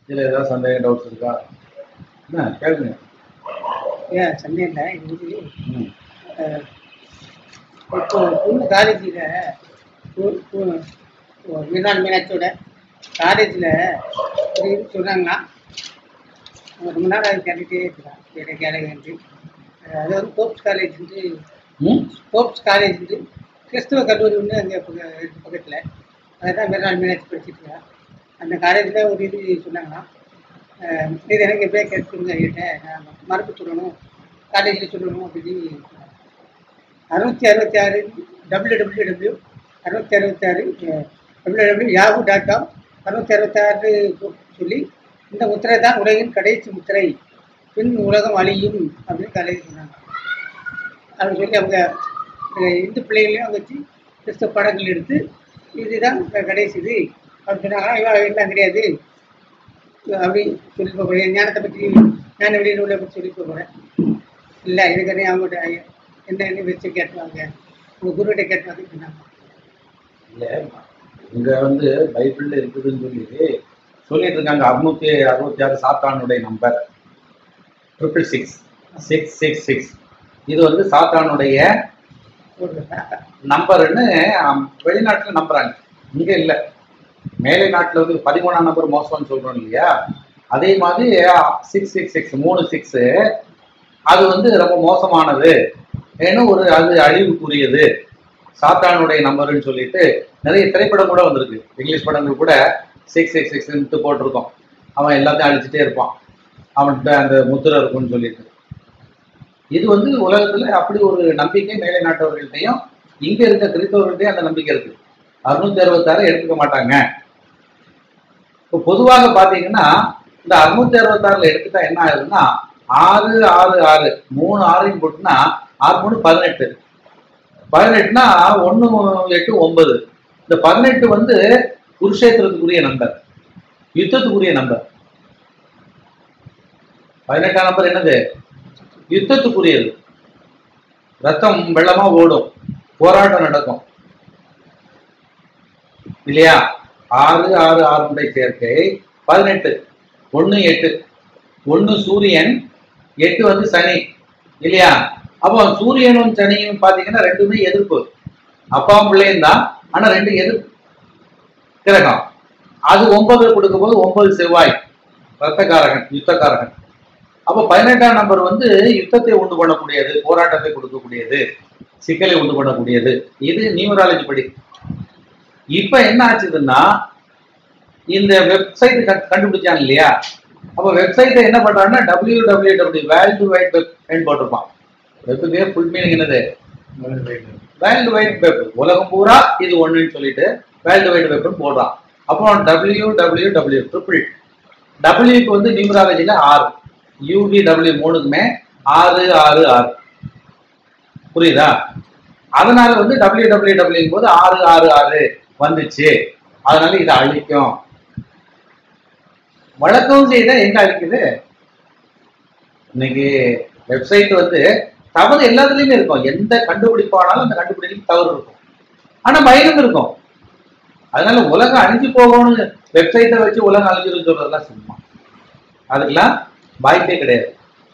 இதுல ஏதாவது சந்தேகம் டவுட்ஸ் இருக்கா என்ன கேளுங்க ஏன் சந்தேகம் இல்லை இது வந்து ம். அஹ், இப்போ பொண்ணு காலேஜில் மீனான் மீனாட்சியோட காலேஜில் ஒரு இது சொன்னாங்கன்னா அவன் ரொம்ப நாள் அது கேட்டுகிட்டே இருக்கிறான் கேட்க கேட்க அது வந்து போப்ஸ் காலேஜ் வந்து ம் போப்ஸ் காலேஜ் வந்து கிறிஸ்துவ கல்லூரி ஒன்று அங்கே பக்கத்தில் அதுதான் மீனான் மீனாட்சி படிச்சுட்டு இருக்கா அந்த காலேஜில் ஒரு இது சொன்னாங்கன்னா அஹ், இது எனக்கு எப்படியே கேட்டுருங்க என்கிட்ட நான் மறுப்பு சொல்லணும் காலேஜில் சொல்லணும் அப்படின்னு சொன்னாங்க. அறுநூத்தி அறுபத்தி ஆறு டபிள்யூ டபிள்யூ டபிள்யூ அறுநூத்தி அறுபத்தி ஆறு W W Yahoo dot com அறுநூத்தி அறுபத்தி ஆறு சொல்லி இந்த முத்திரை தான் உலகின் கடைசி முத்திரை பின் உலகம் அழியும் அப்படின்னு காலேஜ் சொன்னாங்க அப்படின்னு சொல்லி அவங்க அஹ், இந்து பிள்ளைகளையும் வச்சு கிறிஸ்தவ படங்கள் எடுத்து இதுதான் க- கடைசி இது அப்படின்னு சொன்னாங்க இவன் எல்லாம் கிடையாது அப்படி சொல்லி போகிறேன் ஞானத்தை பற்றி ஞான வெளியில் உள்ள பற்றி சொல்லி போகிறேன் இல்லை இதுக்கறே அவங்கள்ட்ட என்ன என்ன வச்சு கேட்டுவாங்க உங்கள் குருகிட்ட கேட்டுவாங்க சொன்னாங்க இல்ல இங்க வந்து பைபிள்ல இருக்குதுன்னு சொல்லி சொல்லிட்டு இருக்காங்க அறுநூத்தி அறுபத்தி ஆறு சாத்தானுடைய number triple six six six six இது வந்து சாத்தானுடைய போடுறதா நம்பர்னு வெளிநாட்டுல நம்புறாங்க இங்க இல்ல மேலை நாட்டுல வந்து பதிமூணாம் நம்பர் மோசம்னு சொல்றோம் இல்லையா அதே மாதிரி சிக்ஸ் சிக்ஸ் சிக்ஸ் மூணு சிக்ஸ் அது வந்து ரொம்ப மோசமானது ஏன்னா ஒரு அது அழிவுக்குரியது சாத்தானுடைய நம்பர்னு சொல்லிட்டு நிறைய திரைப்படம் கூட வந்திருக்கு இங்கிலீஷ் படங்கள் கூட சிக்ஸ் சிக்ஸ் சிக்ஸ்ன்ட்டு போட்டிருக்கோம் அவன் எல்லாத்தையும் அழிச்சிட்டே இருப்பான் அவன்கிட்ட அந்த முத்திரை இருக்கும்னு சொல்லிட்டு இது வந்து உலகத்துல அப்படி ஒரு நம்பிக்கை மேலை நாட்டவர்கள்ட்டையும் இங்க இருக்க கிறிஸ்தவர்கள்ட்டையும் அந்த நம்பிக்கை இருக்கு அறுநூத்தி அறுபத்தாறு எடுத்துக்க மாட்டாங்க இப்போ பொதுவாக பாத்தீங்கன்னா இந்த அறுநூத்தி அறுபத்தாறுல எடுத்துட்டா என்ன ஆகுதுன்னா ஆறு ஆறு ஆறு மூணு ஆறையும் போட்டுனா ஆறு மூணு பதினெட்டு பதினெட்டுனா ஒண்ணு எட்டு ஒன்பது இந்த பதினெட்டு வந்து குருஷேத்திரத்துக்குரிய நம்பர் யுத்தத்துக்குரிய நம்பர் பதினெட்டாம் நம்பர் என்னது யுத்தத்துக்குரியது ரத்தம் வெள்ளமா ஓடும் போராட்டம் நடக்கும் இல்லையா ஆறு ஆறு ஆறுடைய சேர்க்கை பதினெட்டு ஒண்ணு எட்டு ஒண்ணு சூரியன் எட்டு வந்து சனி இல்லையா அப்போ சூரியனும் சனியும் பாத்தீங்கன்னா ரெண்டுமே எதிர்ப்பு அப்பாவும் பிள்ளையும் தான் ஆனா ரெண்டு எதிர்ப்பு கிரகம் அது ஒன்பது கொடுக்கும் போது ஒன்பது செவ்வாய் ரத்தக்காரகன் யுத்தக்காரகன் அப்போ பதினெட்டாம் நம்பர் வந்து யுத்தத்தை உண்டு பண்ணக்கூடியது போராட்டத்தை கொடுக்கக்கூடியது சிக்கலை உண்டு பண்ணக்கூடியது இது நியூமராலஜி படி இப்ப என்ன ஆச்சுதுன்னா இந்த வெப்சைட் கண்டுபிடிச்சாங்க இல்லையா அப்ப வெப்சைட்டை என்ன பண்றாங்கன்னா W W W world wide web போட்டிருப்பான் வெப்புக்கே ஃபுல் மீனிங் என்னது வேர்ல்டு வைட் வெப் உலகம் பூரா இது ஒண்ணுன்னு சொல்லிட்டு வேர்ல்டு வைட் வெப்னு போடுறான் அப்புறம் டபிள்யூ டபிள்யூ டபிள்யூ ட்ரிபிள் டபிள்யூக்கு வந்து நியூமராலஜில ஆறு யூவி டபிள்யூ மூணுக்குமே ஆறு ஆறு ஆறு புரியுதா அதனால வந்து டபிள்யூ டபிள்யூ டபிள்யூ போது ஆறு ஆறு ஆறு வந்துச்சு அதனால இதை அழிக்கும் வழக்கம் செய்த எங்க அழிக்குது இன்னைக்கு வெப்சைட் வந்து தவறு எல்லாத்துலயுமே இருக்கும் எந்த கண்டுபிடிப்பானாலும் அந்த கண்டுபிடிப்புக்கு தவறு இருக்கும் ஆனா பயனும் இருக்கும் அதனால உலகம் அழிஞ்சு போகணும்னு வெப்சைட்டை வச்சு உலகம் அழிஞ்சிரும் சொல்றதெல்லாம் சும்மா அதுக்கெல்லாம் வாய்ப்பே கிடையாது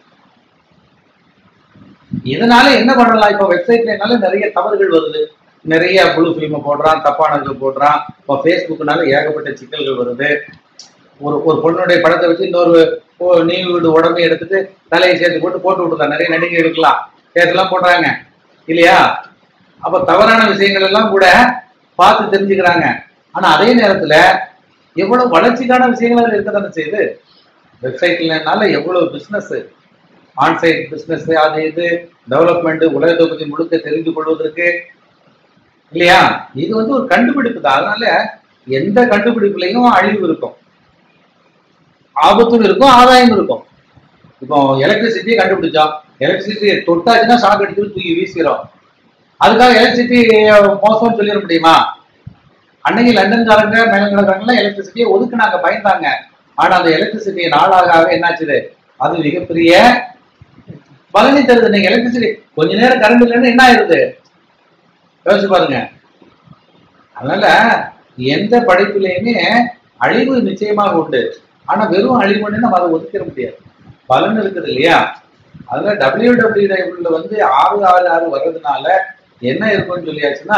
இதனால என்ன பண்ணலாம் இப்போ வெப்சைட்ல என்னால நிறைய தவறுகள் வருது நிறைய புழு ஃபிலிம் போடுறான் தப்பானது போடுறான் இப்போ ஃபேஸ்புக்னால ஏகப்பட்ட சிக்கல்கள் வருது ஒரு ஒரு பொண்ணுடைய படத்தை வச்சு இன்னொரு ஓ, நீ வீடு உடம்பை எடுத்துட்டு தலையை சேர்த்து போட்டு போட்டு விட்டுருலாம் நிறைய நடிகைகளுக்கெல்லாம் சேர்த்துலாம் போடுறாங்க இல்லையா அப்ப தவறான விஷயங்கள் எல்லாம் கூட பார்த்து தெரிஞ்சுக்கிறாங்க ஆனா அதே நேரத்துல எவ்வளவு வளர்ச்சிக்கான விஷயங்கள் அதுல இருக்க தானே செய்யுது வெப்சைட்லனால எவ்வளவு பிசினஸ் ஆன்சைட் பிசினஸ் அது இது டெவலப்மெண்ட் உலகத்தை பத்தி முழுக்க தெரிந்து கொள்வதற்கு இல்லையா இது வந்து ஒரு கண்டுபிடிப்பு தான் அதனால எந்த கண்டுபிடிப்புலையும் அழிவு இருக்கும் ஆபத்தும் இருக்கும் ஆதாயம் இருக்கும் இப்போ எலக்ட்ரிசிட்டியை கண்டுபிடிச்சோம் எலக்ட்ரிசிட்டி தொட்டாச்சுன்னா ஷாக் அடிக்கிறது தூக்கி வீசுகிறோம் அதுக்காக எலக்ட்ரிசிட்டி மோசம்னு சொல்லிட முடியுமா அன்னைக்கு லண்டன்காரங்க மேலங்கிழக்காரங்களாம் எலக்ட்ரிசிட்டியை ஒதுக்குனாங்க பயந்தாங்க ஆனா அந்த எலக்ட்ரிசிட்டி நாளாக ஆக என்னாச்சுது அது மிகப்பெரிய பலனை தருது நீங்க எலக்ட்ரிசிட்டி கொஞ்ச நேரம் கரண்ட் இல்லைன்னு என்ன ஆயிருது யோசிச்சு பாருங்க அதனால எந்த படைப்பிலையுமே அழிவு நிச்சயமாக உண்டு ஆனா வெறும் அழிவுன்னு நம்ம அதை ஒதுக்கிட முடியாது பலன் இருக்குது இல்லையா அதனால டபிள்யூ டபிள்யூ வந்து ஆறு ஆறு ஆறு வர்றதுனால என்ன இருக்கும்னு சொல்லியாச்சுன்னா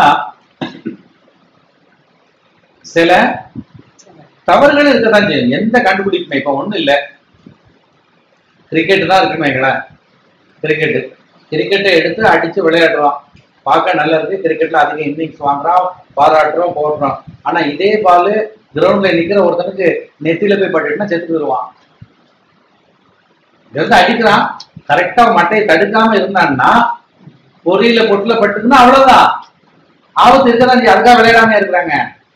சில தவறுகள் இருக்கதான் செய்யும் எந்த கண்டுபிடிப்புமே இப்ப ஒண்ணும் இல்ல கிரிக்கெட் தான் இருக்குன்னு வைங்களேன் கிரிக்கெட் கிரிக்கெட்டை எடுத்து அடிச்சு விளையாடுறோம் பார்க்க நல்லா இருக்கு கிரிக்கெட்ல அதிக இன்னிங்ஸ் வாங்குறோம் பாராட்டுறோம் போடுறோம் ஆனா இதே பால் கிரவுண்ட்ல நிக்கிற ஒருத்தனுக்கு நெத்தியில போய் பட்டுட்டுனா செத்து போயிருவான் இங்க வந்து அடிக்கிறான் கரெக்டா மட்டையை தடுக்காம இருந்தான்னா பொறியில பொட்டுல பட்டுதுன்னா அவ்வளவுதான் ஆபத்து இருக்கதான் செய்யும். அதுக்காக விளையாடாம இருக்கிறாங்க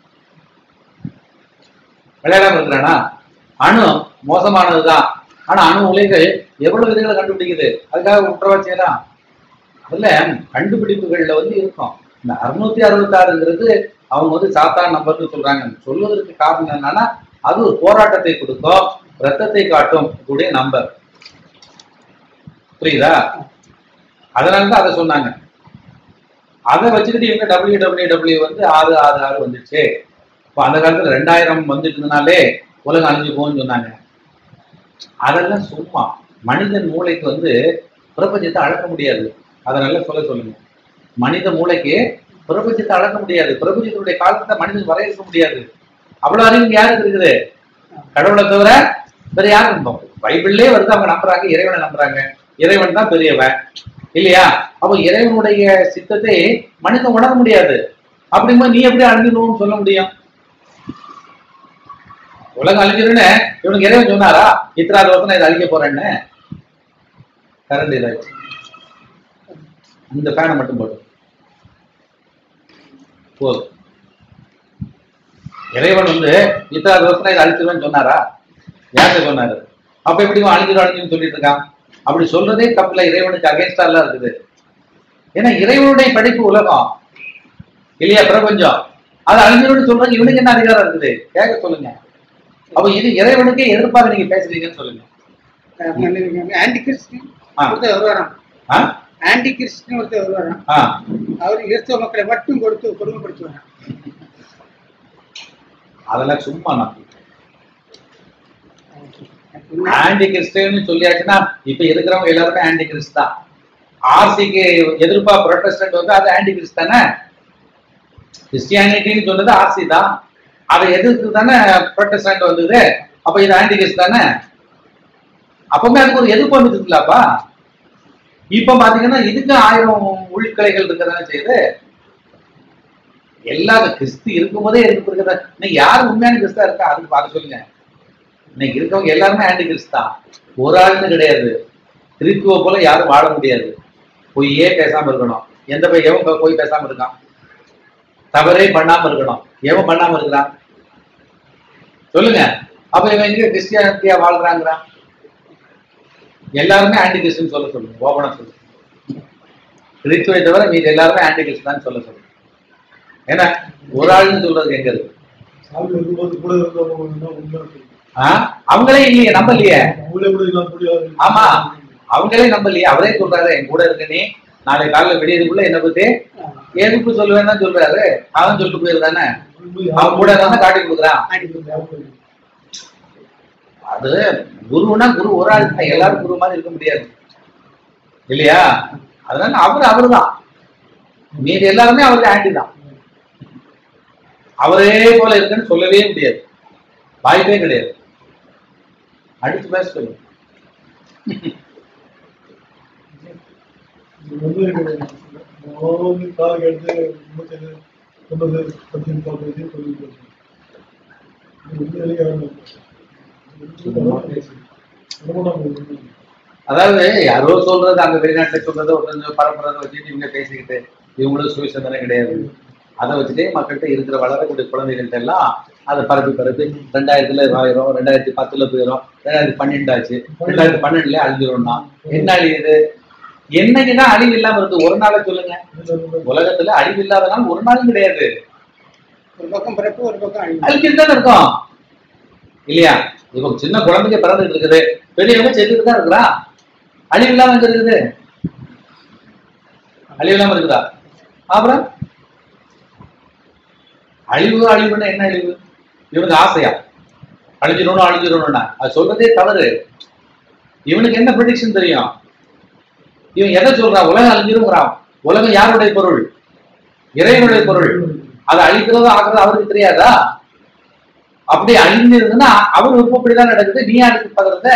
விளையாடாம இருக்கிறானா அணு மோசமானதுதான் ஆனா அணு உலைகள் எவ்வளவு விதைகளை கண்டுபிடிக்குது அதுக்காக விட்டுறவா செய்யலாம் அதுல கண்டுபிடிப்புகள்ல வந்து இருக்கும் இந்த அறுநூத்தி அறுபத்தாறுங்கிறது அவங்க வந்து சாத்தான நம்பர்னு சொல்றாங்க சொல்வதற்கு காரணம் என்னன்னா அது ஒரு போராட்டத்தை கொடுக்கும் ரத்தத்தை காட்டும் கூடிய நம்பர் புரியுதா அதனாலதான் அதை சொன்னாங்க அதை வச்சுக்கிட்டு இவங்க டபிள்யூ டபிள்யூ டபிள்யூ வந்து ஆறு ஆறு ஆறு வந்துச்சு இப்போ அந்த காலத்துல ரெண்டாயிரம் வந்துட்டுனாலே உலகம் அழிஞ்சு போகும்னு சொன்னாங்க அதெல்லாம் சும்மா மனிதன் மூளைக்கு வந்து பிரபஞ்சத்தை அளக்க முடியாது அதை நல்லா சொல்ல சொல்லுங்க மனித மூளைக்கு பிரபஞ்சத்தை அளக்க முடியாது பிரபஞ்சத்தினுடைய காலத்தை மனிதன் வரையறுக்க முடியாது அவ்வளவு அறிவு யாருக்கு இருக்குது கடவுளை தவிர வேற யாரும் நம்பும் பைபிள்லயே வந்து அவங்க நம்புறாங்க இறைவனை நம்புறாங்க இறைவன் தான் பெரியவன் இல்லையா அப்போ இறைவனுடைய சித்தத்தை மனிதன் உணர முடியாது அப்படிங்கும்போது நீ எப்படி அழிஞ்சிடணும்னு சொல்ல முடியும் உலகம் அழிஞ்சிருன்னு இவனுக்கு இறைவன் சொன்னாரா இத்தனாவது வருஷம் நான் இதை அழிக்க போறேன்னு கரண்ட் இதாச்சு இந்த ஃபேனை மட்டும் போடு போதும் இறைவன் வந்து இத்தனாவது வருஷம் நான் இதை அழிச்சிருவேன்னு சொன்னாரா யார்கிட்ட சொன்னாரு அப்ப எப்படி இவன் அழிஞ்சிடும் அழிஞ்சுன்னு சொல்லிட்டு இருக்கான் அப்படி சொல்றதே தப்புல இறைவனுக்கு அகேன்ஸ்டா எல்லாம் இருக்குது ஏன்னா இறைவனுடைய படைப்பு உலகம் இல்லையா பிரபஞ்சம் அது அழிஞ்சிரும்னு சொல்றாங்க இவனுக்கு என்ன அதிகாரம் இருக்குது கேட்க சொல்லுங்க அப்ப இது இறைவனுக்கே எதிர்ப்பாக நீங்க பேசுறீங்கன்னு சொல்லுங்க ஆன்டி கிறிஸ்டின் ஆ. ஒருத்தர் வருவாராம் ஆ? ஆன்டி கிறிஸ்டின் ஒருத்தர் வருவாராம் ஆ அவர் கிறிஸ்தவ மக்களை மட்டும் கொடுத்து கொடுமைப்படுத்துவாராம் அதெல்லாம் சும்மா நான் ஆன்டி கிறிஸ்டியன் சொல்லியாச்சுன்னா இப்ப இருக்கிறவங்க எல்லாருமே ஆன்டி கிறிஸ்ட் தான் ஆர்சிக்கு எதிர்ப்பா புரொட்டஸ்டன்ட் வந்து அது ஆன்டி கிறிஸ்ட் தானே கிறிஸ்டியானிட்டின்னு சொன்னது ஆர்சி தான் அதை எதிர்த்து தானே புரொட்டஸ்டன்ட் வந்தது அப்ப இது ஆன்டி கிறிஸ்ட் தானே அப்பவுமே அதுக்கு ஒரு எதிர்ப்பு வந்துட்டுங்களாப்பா இப்ப பாத்தீங்கன்னா இதுக்கு ஆயிரம் உள்கிளைகள் இருக்கதானே செய்யுது எல்லா கிறிஸ்து இருக்கும்போதே எதிர்ப்பு இருக்கிறதா இன்னைக்கு யார் உண்மையான கிறிஸ்தா இருக்கா அதுக்கு பார்க்க சொல்லுங்க இன்னைக்கு இருக்கவங்க எல்லாருமே ஆன்டி கிறிஸ்து தான் ஒரு ஆள்னு கிடையாது கிறிஸ்துவ போல யாரும் வாழ முடியாது பொய்யே பேசாம இருக்கணும் எந்த போய் எவன் போய் போய் பேசாம இருக்கான் தவறே பண்ணாம இருக்கணும் எவன் பண்ணாம இருக்கிறான் சொல்லுங்க அப்ப இவன் எங்க கிறிஸ்டியானிட்டியா வாழ்றாங்கிறான் எல்லாருமே ஆன்டி கிறிஸ்டின் சொல்ல சொல்லுங்க ஓபனா சொல்லுங்க கிறிஸ்துவை தவிர மீது எல்லாருமே ஆன்டி கிறிஸ்தான் சொல்ல சொல்லுங்க ஏன்னா ஒரு ஆள்னு சொல்றது எங்க இருக்கு சாமி இருக்கும்போது கூட இருந்தவங்க என்ன உண்மை இருக்கு. ஆ? அவங்களே இல்லையே நம்பலையே அவங்களே கூட இல்லாம முடியாது ஆமா. அவங்களே நம்பலையே அவரே சொல்றாரு என் கூட இருக்க நீ நாளை காலையில விடியதுக்குள்ள என்ன பத்தி எதுக்கு சொல்லுவேன்னு தான் சொல்றாரு அவன் சொல்லிட்டு போயிருந்தானே அவன் கூட தானே காட்டி கொடுக்குறான் அது குருன்னா குரு ஒரு ஆள் தான் எல்லாரும் குரு மாதிரி இருக்க முடியாது இல்லையா அதனால அவர் அவர்தான் மீதி எல்லாருமே அவருக்கு ஆண்டி தான் அவரே போல இருக்குன்னு சொல்லவே முடியாது வாய்ப்பே கிடையாது அடிச்சு பேச சொல்லுங்க இது வந்து நான் வந்து கால் எடுத்து முப்பத்தேழு தொண்ணூறு பத்து பதினஞ்சு சொல்லிட்டு இருக்கேன். இது வந்து வெளியே வரணும். ரொம்ப நான் உங்களுக்கு அதாவது யாரோ சொல்றது அங்க வெளிநாட்டுல சொல்றது ஒருத்தங்க பரப்புறதை வச்சுட்டு இவங்க பேசிக்கிட்டு இவங்களும் சுயசந்தனை கிடையாது அதை வச்சுட்டே மக்கள்கிட்ட இருக்கிற வளரக்கூடிய குழந்தைகள்ட்ட எல்லாம் அதை பரப்பி பரப்பி ரெண்டாயிரத்துல ஆயிரம் ரெண்டாயிரத்தி பத்துல போயிடும் ரெண்டாயிரத்தி பன்னெண்டு ஆச்சு ரெண்டாயிரத்தி பன்னெண்டுல அழிஞ்சிரும்னா என்ன அழியுது என்னைக்குதான் அழிவு இல்லாம இருக்கு ஒரு நாளை சொல்லுங்க உலகத்துல அழிவு இல்லாத நாள் ஒரு நாளும் கிடையாது ஒரு பக்கம் பிறப்பு ஒரு பக்கம் அழிவு அழிச்சுட்டு தானே இருக்கோம் இல்லையா இப்போ சின்ன குழந்தைங்க பிறந்துட்டு இருக்குது பெரியவங்க செத்துட்டு தான் இருக்கிறா அழிவு இல்லாம எங்க இருக்குது அழிவு இல்லாம இருக்குதா அப்புறம் அழிவு அழிவுன்னா என்ன அழிவு இவனுக்கு ஆசையா அழிஞ்சிடணும் அழிஞ்சிடணும்னா அது சொல்றதே தவறு இவனுக்கு என்ன ப்ரிடிக்ஷன் தெரியும் இவன் எதை சொல்றான் உலகம் அழிஞ்சிருங்கிறான் உலகம் யாருடைய பொருள் இறைவனுடைய பொருள் அதை அழிக்கிறதோ ஆக்குறதோ அவருக்கு தெரியாதா அப்படி அழிஞ்சிருந்ததுன்னா அவர் விருப்பப்படிதான் நடக்குது நீ யாருக்கு பகிர்ந்த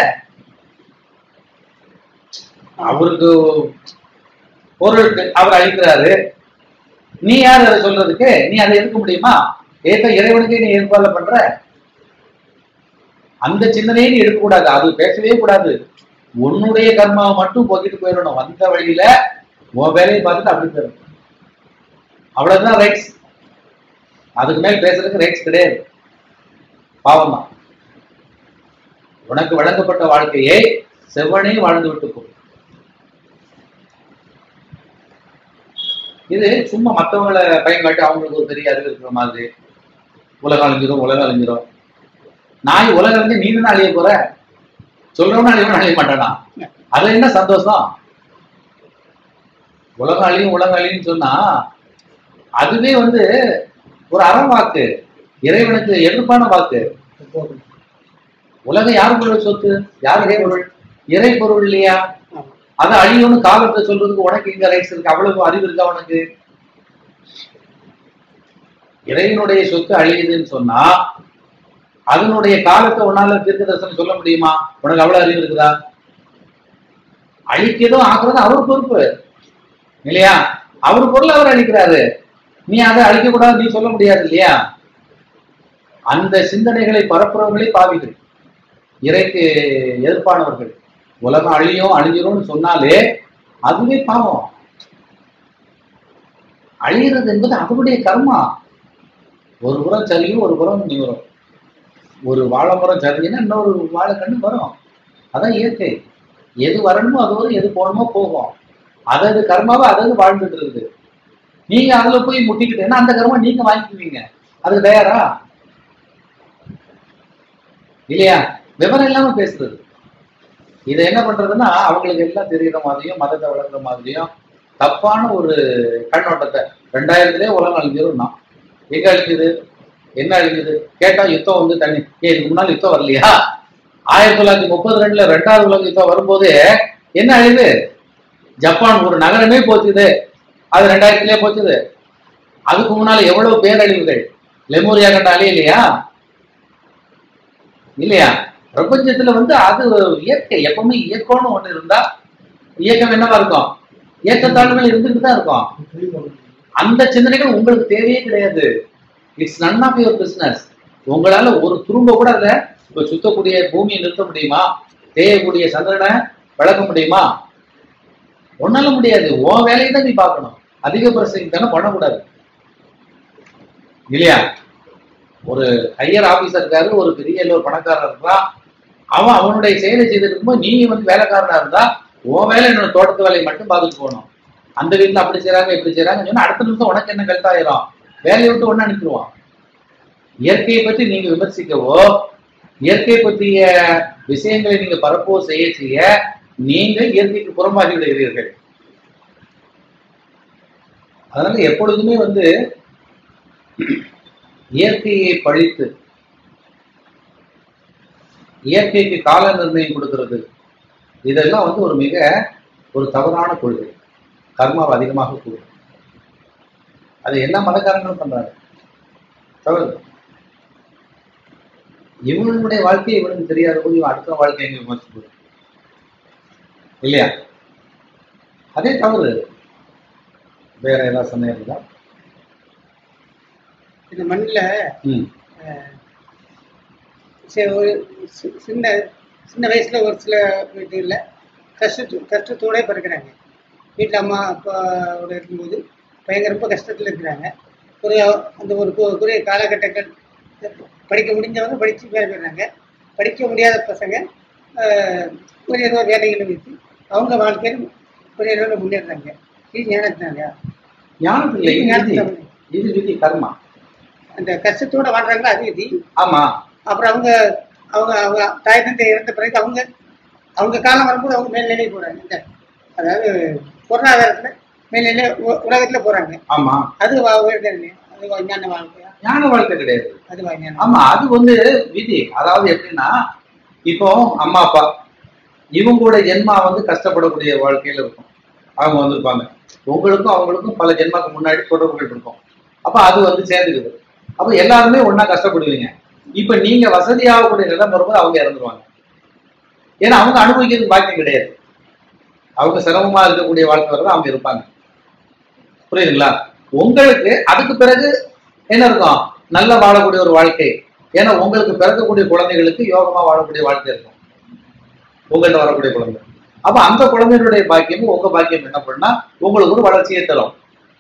அவருக்கு பொருள் அவர் அழிக்கிறாரு நீ யார் அதை சொல்றதுக்கு நீ அதை எடுக்க முடியுமா ஏத்த இறைவனுக்கே நீ ஏற்பாடு பண்ற அந்த சிந்தனையை நீ எடுக்கக்கூடாது அது பேசவே கூடாது உன்னுடைய கர்மாவை மட்டும் போக்கிட்டு போயிடணும் வந்த வழியில உன் வேலையை பார்த்துட்டு அப்படி போயிடணும் அவ்வளவுதான் ரைட்ஸ் அதுக்கு மேல் பேசுறதுக்கு ரைட்ஸ் கிடையாது பாவம் தான் உனக்கு வழங்கப்பட்ட வாழ்க்கையை செவ்வனே வாழ்ந்து விட்டு போ இது சும்மா மற்றவங்களை பயன்காட்டி அவங்களுக்கு ஒரு பெரிய அறிவு இருக்கிற மாதிரி உலகம் அழிஞ்சிரும் உலகம் அழிஞ்சிரும் நாய் உலகம் அழிஞ்சு நீ தானே அழிய போற சொல்றவன அழிவன் அழிய மாட்டானா அதுல என்ன சந்தோஷம் உலகம் அழியும் உலகம் அழியும் சொன்னா அதுவே வந்து ஒரு அறம் வாக்கு இறைவனுக்கு எதிர்ப்பான வாக்கு உலகம் யாருக்குள்ள சொத்து யார் இறை பொருள் இறை பொருள் இல்லையா ஆமா. அது அழியும்னு காலத்தை சொல்றதுக்கு உனக்கு எங்க ரைட்ஸ் இருக்கு அவ்வளவு அறிவு இருக்கா உனக்கு இறைவனுடைய சொத்து அழியுதுன்னு சொன்னா அதனுடைய காலத்தை உன்னால தீர்க்க தரிசனம் சொல்ல முடியுமா உனக்கு அவ்வளவு அறிவு இருக்குதா அழிக்கிறதும் ஆக்குறதும் அவர் பொறுப்பு இல்லையா அவர் பொருள் அவர் அழிக்கிறாரு நீ அதை அழிக்க கூடாது நீ சொல்ல முடியாது இல்லையா அந்த சிந்தனைகளை பரப்புறவங்களே பாவிகள் இறைக்கு எதிர்ப்பானவர்கள் உலகம் அழியும் அழிஞ்சிரும்னு சொன்னாலே அதுவே பாவம் அழியிறது என்பது அவருடைய கர்மா ஒரு புறம் சரியும் ஒரு புறம் நிவரும் ஒரு வாழைமரம் சரிஞ்சுன்னா இன்னொரு வாழைக்கண்ணு வரும் அதான் இயற்கை எது வரணுமோ அது வரும் எது போகணுமோ போகும் அதது கர்மாவை அதது வாழ்ந்துட்டு இருக்குது நீங்க அதுல போய் முட்டிக்கிட்டேன்னா அந்த கர்மா நீங்க வாங்கிக்குவீங்க அதுக்கு தயாரா இல்லையா விவரம் இல்லாம பேசுறது இதை என்ன பண்றதுன்னா அவங்களுக்கு எல்லாம் தெரியுற மாதிரியும் மதத்தை வளர்க்குற மாதிரியும் தப்பான ஒரு கண்ணோட்டத்தை ரெண்டாயிரத்துலயே உலகம் அழிஞ்சிரும்னா எங்க அழிஞ்சுது என்ன அழிஞ்சுது கேட்டா யுத்தம் வந்து தண்ணி ஏன் இதுக்கு முன்னாடி யுத்தம் வரலையா ஆயிரத்தி தொள்ளாயிரத்தி முப்பது ரெண்டுல ரெண்டாவது உலக யுத்தம் வரும்போது என்ன அழிவு ஜப்பான் ஒரு நகரமே போச்சுது அது ரெண்டாயிரத்துலயே போச்சுது அதுக்கு முன்னால எவ்வளவு பேரழிவுகள் லெமோரியா கண்ட அழியலையா இல்லையா பிரபஞ்சத்துல வந்து அது இயற்கை எப்பவுமே இயக்கம்னு ஒண்ணு இருந்தா இயக்கம் என்னவா இருக்கும் ஏற்றத்தாழ்வுகள் இருந்துட்டு தான் இருக்கும் அந்த சிந்தனைகள் உங்களுக்கு தேவையே கிடையாது it's none of your business உங்களால ஒரு துரும்ப கூட அதுல இப்ப சுத்தக்கூடிய பூமியை நிறுத்த முடியுமா தேயக்கூடிய சந்திரனை வளர்க்க முடியுமா ஒன்னால முடியாது உன் வேலையை தான் நீ பார்க்கணும் அதிக பிரசங்க தானே பண்ணக்கூடாது இல்லையா ஒரு ஹையர் ஆபீசர் இருக்காரு ஒரு பெரிய ஒரு பணக்காரர் இருக்கான் அவன் அவனுடைய செயலை செய்துட்டு இருக்கும்போது நீ வந்து வேலைக்காரனா இருந்தா உன் வேலை என்னோட தோட்டத்து வேலையை மட்டும் பார்த்துட்டு போகணும் அந்த வீட்டுல அப்படி செய்றாங்க இப்படி செய்றாங்கன்னு சொன்னா அடுத்த நிமிஷம் உனக்கு என்ன கழுத்தாயிரும் வேலையை விட்டு ஒண்ணு அனுப்பிடுவான் இயற்கையை பற்றி நீங்க விமர்சிக்கவோ இயற்கை பற்றிய விஷயங்களை நீங்க பரப்பவோ செய்ய செய்ய நீங்கள் இயற்கைக்கு புறம்பாகி விடுகிறீர்கள் அதனால எப்பொழுதுமே வந்து இயற்கையை பழித்து இயற்கைக்கு கால நிர்ணயம் கொடுக்கிறது இதெல்லாம் வந்து ஒரு மிக ஒரு தவறான கொள்கை கர்மாவை அதிகமாக கூடும் அது எல்லா மதக்காரங்களும் பண்றாங்க தவறு இவனுடைய வாழ்க்கை இவனுக்கு தெரியாத போது இவன் அடுத்த வாழ்க்கை எங்க விமர்சிப்பது இல்லையா அதே தவறு வேற ஏதாவது சொன்னீங்களா இந்த மண்ணில் ம் சரி ஒரு சி- சின்ன சின்ன வயசுல ஒரு சில வீட்டுகளில் கஷ்டத்து கஷ்டத்தோட பிறக்கிறாங்க வீட்டில் அம்மா அப்பாவோட இருக்கும்போது பையங்க ரொம்ப கஷ்டத்தில் இருக்கிறாங்க ஒரு அந்த ஒரு கு- குறுகிய காலகட்டங்கள் படிக்க முடிஞ்சவங்க படித்து வேலை பெறுறாங்க படிக்க முடியாத பசங்க ஆஹ், ஒரு ஏதோ வேலைகளை வைத்து அவங்க வாழ்க்கையில் ஒரு ஏதோ முன்னேறாங்க இது ஞானத்தினாலயா ஞானம் இல்லை இது விதி. ஞானத்தினால இது விதி கர்மா அந்த கஷ்டத்தோட வாழ்றாங்களா அது விதி ஆமா அப்புறம் அவங்க அவங்க அவங்க தாய் தந்தை இறந்த பிறகு அவங்க அவங்க காலம் வரும்போது அவங்க மேல்நிலை போறாங்க இந்த அதாவது பொருளாதாரத்துல மேல்நிலை உ- உலகத்துல போறாங்க ஆமா அது வா- உயர்ந்த நிலை அது ஞான வாழ்க்கையா ஞான வாழ்க்கை கிடையாது அது வாங்கினா ஆமா அது வந்து விதி அதாவது எப்படின்னா இப்போ அம்மா அப்பா இவங்களோட ஜென்மா வந்து கஷ்டப்படக்கூடிய வாழ்க்கையில இருக்கும் அவங்க வந்திருப்பாங்க உங்களுக்கும் அவங்களுக்கும் பல ஜென்மாக்கு முன்னாடி தொடர்புகள் இருக்கும் அப்ப அது வந்து சேர்ந்துக்குது அப்ப எல்லாருமே ஒண்ணா கஷ்டப்படுவீங்க இப்ப நீங்க வசதியாகக்கூடிய நிலம் வரும்போது அவங்க இறந்துருவாங்க ஏன்னா அவங்க அனுபவிக்கிறதுக்கு பாக்கியம் கிடையாது அவங்க சிரமமா இருக்கக்கூடிய வாழ்க்கை வரதான் அவங்க இருப்பாங்க புரியுதுங்களா உங்களுக்கு அதுக்கு பிறகு என்ன இருக்கும் நல்லா வாழக்கூடிய ஒரு வாழ்க்கை ஏன்னா உங்களுக்கு பிறக்கக்கூடிய குழந்தைகளுக்கு யோகமா வாழக்கூடிய வாழ்க்கை இருக்கும் உங்கள்ட்ட வரக்கூடிய குழந்தை அப்ப அந்த குழந்தைகளுடைய பாக்கியமும் உங்க பாக்கியம் என்ன பண்ணா உங்களுக்கு ஒரு வளர்ச்சியை தரும்